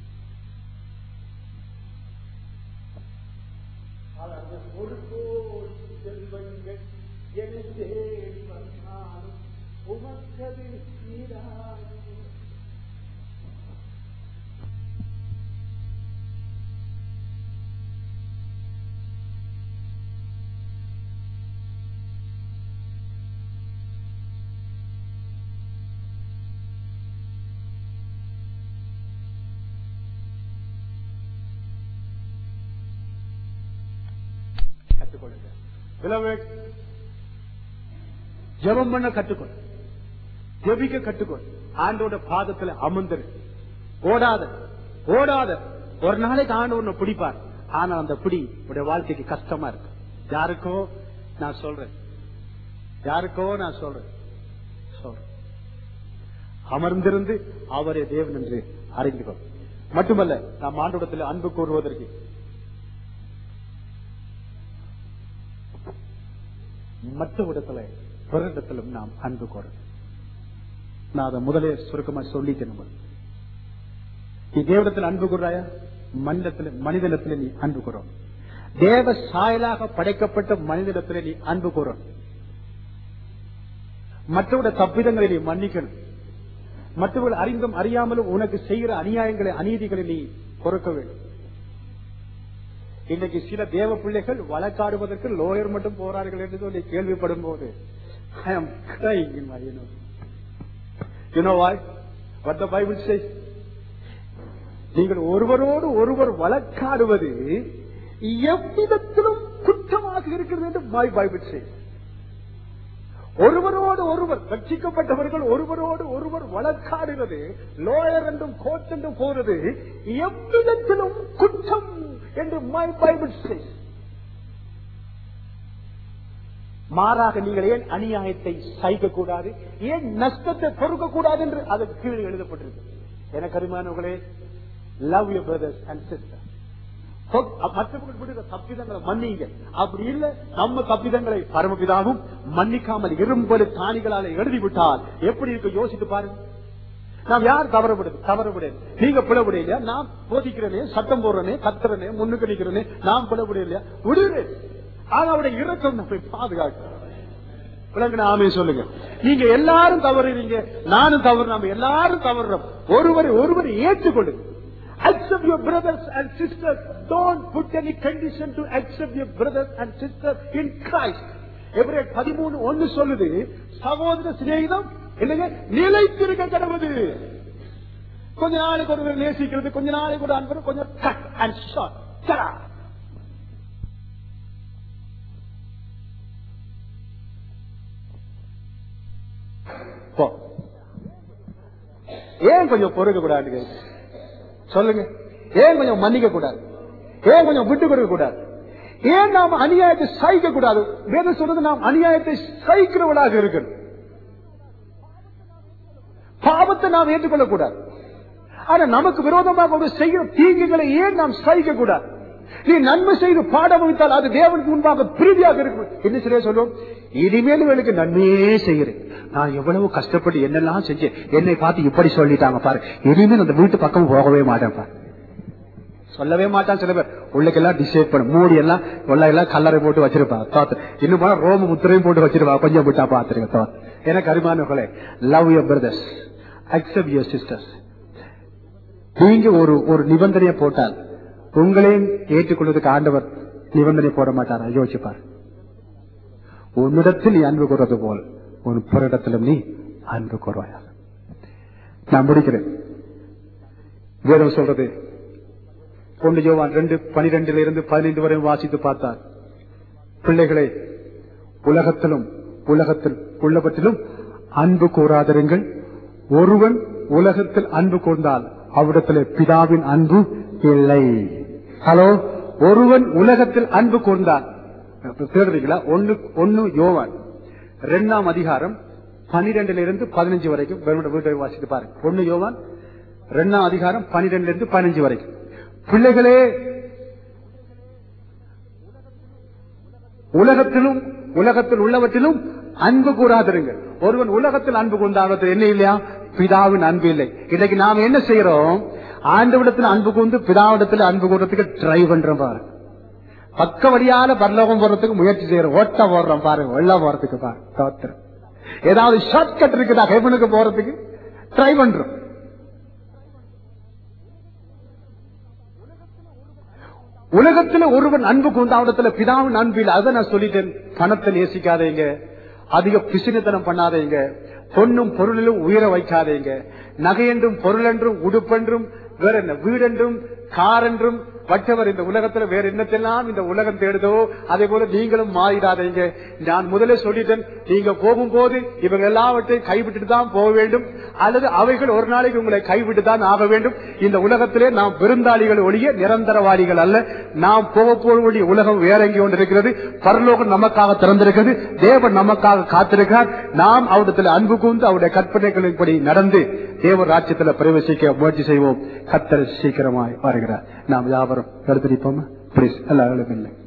கற்றுக்கொள்ளுங்க Beloved, ஜெபம் பண்ண கற்றுக்கொள் ஜெபிக்க கற்றுக்கொள் ஆண்டோட பாதத்துல அமர்ந்துரு ஓடாத ஓடாத ஒரு நாளைக்கு ஆண்டு உன்னை பிடிப்பார் ஆனா அந்த பிடி உடைய வாழ்க்கைக்கு கஷ்டமா இருக்கு யாருக்கோ நான் சொல்றேன் யாருக்கோ நான் சொல்றேன் சொல்றேன் அமர்ந்திருந்து அவரே தேவன் என்று அறிந்து கொள் மட்டுமல்ல நாம் ஆண்டோடத்தில் அன்பு கூறுவதற்கு மற்ற இடத்துல பிற இடத்திலும் நாம் அன்பு கோரணும் நான் அதை முதலே சுருக்கமா சொல்லிட்டேன் உங்களுக்கு. நீ தேவடத்தில் அன்பு கூறாயா மனிதத்தில் மனிதனத்தில் நீ அன்பு கூறும் தேவ சாயலாக படைக்கப்பட்ட மனிதனத்தில் நீ அன்பு கூறும் மற்றவருடைய தப்பிதங்களை நீ மன்னிக்கணும் மற்றவர்கள் அறிந்தும் அறியாமலும் உனக்கு செய்கிற அநியாயங்களை அநீதிகளை நீ பொறுக்க வேண்டும் இன்னைக்கு சில தேவ பிள்ளைகள் வழக்காடுவதற்கு லோயர் மட்டும் போறார்கள் என்று சொல்லி கேள்விப்படும் போது I am crying in my inner. You know why? What the Bible says? நீங்கள் ஒருவரோடு ஒருவர் வழக்காடுவது எவ்விதத்திலும் குற்றமாக இருக்கிறது என்று my Bible says. ஒருவரோடு ஒருவர் ரட்சிக்கப்பட்டவர்கள் ஒருவரோடு ஒருவர் வழக்காடுகிறது லோயர் என்றும் கோர்ட் என்றும் போறது எவ்விதத்திலும் குற்றம் என்று மை பைபிள் says. மாறாக நீங்கள் ஏன் அநியாயத்தை சகிக்க கூடாது ஏன் நஷ்டத்தை பொறுக்க கூடாது என்று அதற்கு கீழே எழுதப்பட்டிருக்கு எனக்கு அருமையானவர்களே love you brothers and sister மற்றவர்கள் விடுகிற தப்பிதங்களை மன்னிங்க அப்படி இல்ல நம்ம தப்பிதங்களை பரமபிதாவும் மன்னிக்காமல் இரும்பது தானிகளால எழுதிவிட்டால் எப்படி இருக்கு யோசித்து பாருங்க நாம் யார் தவறவிடுது தவறவிடேன் நீங்க பிளவிடையில நான் போதிக்கிறேனே சட்டம் போடுறேனே கத்துறனே முன்னுக்கு நிக்கிறேனே நான் பிளவிடையில விடுறேன் ஆனா அவருடைய இறக்கம் நம்மை பாதுகாக்க விளங்குன ஆமே சொல்லுங்க நீங்க எல்லாரும் தவறுறீங்க நானும் தவறு நம்ம எல்லாரும் தவறுறோம் ஒருவரை ஒருவர் ஏற்றுக்கொள்ளுங்க accept your brothers and sisters don't put any condition to accept your brothers and sisters in Christ எபிரேயர் பதிமூணு ஒன்னு சொல்லுது சகோதர சிநேகிதம் இல்லைங்க நிலைத்திருக்க கடவுது கொஞ்ச நாளைக்கு ஒருவர் நேசிக்கிறது கொஞ்ச நாளைக்கு ஒரு அன்பு கொஞ்சம் கட் அண்ட் ஷார்ட் போ ஏன் கொஞ்சம் பொறுக்க கூடாது சொல்லுங்க ஏன் கொஞ்சம் மன்னிக்க கூடாது ஏன் கொஞ்சம் விட்டு கொடுக்க கூடாது ஏன் நாம் அநியாயத்தை சகிக்க கூடாது வேதம் சொல்றது நாம் அநியாயத்தை சகிக்கிறவளாக இருக்கணும் பாவத்தை நாம் ஏற்றுக்கொள்ள கூடாது ஆனா நமக்கு விரோதமாக ஒரு செய்கிற தீங்குகளை ஏன் நாம் சகிக்க கூடாது நீ நன்மை செய்து பாடம் வைத்தால் அது தேவனுக்கு முன்பாக பிரீதியாக இருக்கும் என்ன சரியா சொல்லுவோம் இனிமேல் இவளுக்கு நன்மையே செய்கிறேன் நான் எவ்வளவு கஷ்டப்பட்டு என்னெல்லாம் செஞ்சேன் என்னை பார்த்து இப்படி சொல்லிட்டாங்க பாரு இனிமேல் அந்த வீட்டு பக்கம் போகவே மாட்டேன் பாரு சொல்லவே மாட்டான் சில பேர் உள்ளக்கெல்லாம் டிசைட் பண்ண மூடி எல்லாம் உள்ள எல்லாம் கல்லறை போட்டு வச்சிருப்பா தோத்து இன்னும் போனா ரோம முத்திரையும் போட்டு வச்சிருப்பா கொஞ்சம் விட்டா பாத்துருங்க தோத்து எனக்கு அருமானவர்களே love your brothers accept your sisters நீங்க ஒரு ஒரு நிபந்தனையை போட்டால் உங்களையும் ஏற்றுக்கொள்வதற்கு ஆண்டவர் நிபந்தனை போட மாட்டாரா யோசிப்பார் உன்னிடத்தில் நீ அன்பு கூறுவது போல் உன் பிறடத்திலும் நீ அன்பு கூறுவாயா நான் முடிக்கிறேன் வேதம் சொல்றது ஒன்று யோவான் ரெண்டு பனிரெண்டுல இருந்து பதினைந்து வரை வாசித்து பார்த்தார் பிள்ளைகளை உலகத்திலும் உலகத்தில் உள்ளவற்றிலும் அன்பு கூறாதிருங்கள் ஒருவன் உலகத்தில் அன்பு கூர்ந்தால் அவ்விடத்தில் பிதாவின் அன்பு இல்லை ஹலோ ஒருவன் உலகத்தில் அன்பு கூர்ந்தால் இப்ப தேடுறீங்களா ஒன்னு ஒன்னு யோவான் ரெண்டாம் அதிகாரம் பனிரெண்டுல இருந்து பதினஞ்சு வரைக்கும் வெறுமனே வீட்டை வாசித்து பாருங்க ஒன்னு யோவான் ரெண்டாம் அதிகாரம் பனிரெண்டுல இருந்து பதினஞ்சு வரைக்கும் பிள்ளைகளே உலகத்திலும் உலகத்தில் உள்ளவற்றிலும் அன்பு கூறாதிருங்கள் ஒருவன் உலகத்தில் அன்பு கொண்டாடத்தில் என்ன இல்லையா பிதாவின் அன்பு இல்லை இன்னைக்கு நாம என்ன செய்யறோம் ஆண்டவிடத்தில் அன்பு கூர்ந்து பிதாவிடத்தில் அன்பு கூறதுக்கு ட்ரை பண்றோம் பாருங்க பக்க வழியால பரலோகம் போறதுக்கு முயற்சி செய்யறோம் ஓட்ட போடுறோம் பாருங்க வெள்ள போறதுக்கு பாருங்க தோத்திரம் ஏதாவது ஷார்ட் கட் இருக்குதா ஹெவனுக்கு போறதுக்கு ட்ரை பண்றோம் உலகத்துல ஒருவன் அன்பு கொண்டாடத்துல பிதாவின் அன்பு இல்லை அதை நான் சொல்லிட்டேன் பணத்தை நேசிக்காதீங்க அதிக பிசினத்தனம் பண்ணாதீங்க பொண்ணும் பொருளிலும் உயிர வைக்காதீங்க நகையென்றும் பொருளென்றும் உடுப்பென்றும் வேற என்ன வீடென்றும் கார் என்றும் வட்டவர் இந்த உலகத்துல வேற என்னத்தெல்லாம் இந்த உலகம் தேடுதோ அதே போல நீங்களும் மாறிடாதீங்க நான் முதல்ல சொல்லிட்டேன் நீங்க போகும்போது இவங்க எல்லாவற்றையும் கைவிட்டுட்டு தான் போக வேண்டும் அல்லது அவைகள் ஒரு நாளைக்கு உங்களை கைவிட்டு தான் ஆக வேண்டும் இந்த உலகத்திலே நாம் விருந்தாளிகள் ஒழிய நிரந்தரவாதிகள் அல்ல நாம் போக போகக்கூடிய உலகம் வேற எங்கே ஒன்று இருக்கிறது பரலோகம் நமக்காக திறந்திருக்கிறது தேவன் நமக்காக காத்திருக்கிறார் நாம் அவரிடத்தில் அன்பு கூர்ந்து அவருடைய கற்பனைகளின்படி நடந்து தேவ ராஜ்யத்தில் பிரவேசிக்க முயற்சி செய்வோம் கத்தர் சீக்கிரமாய் வருகிறார் நாம் யாவரும் எடுத்துரிப்போமா பிளீஸ் எல்லாரும் இல்லை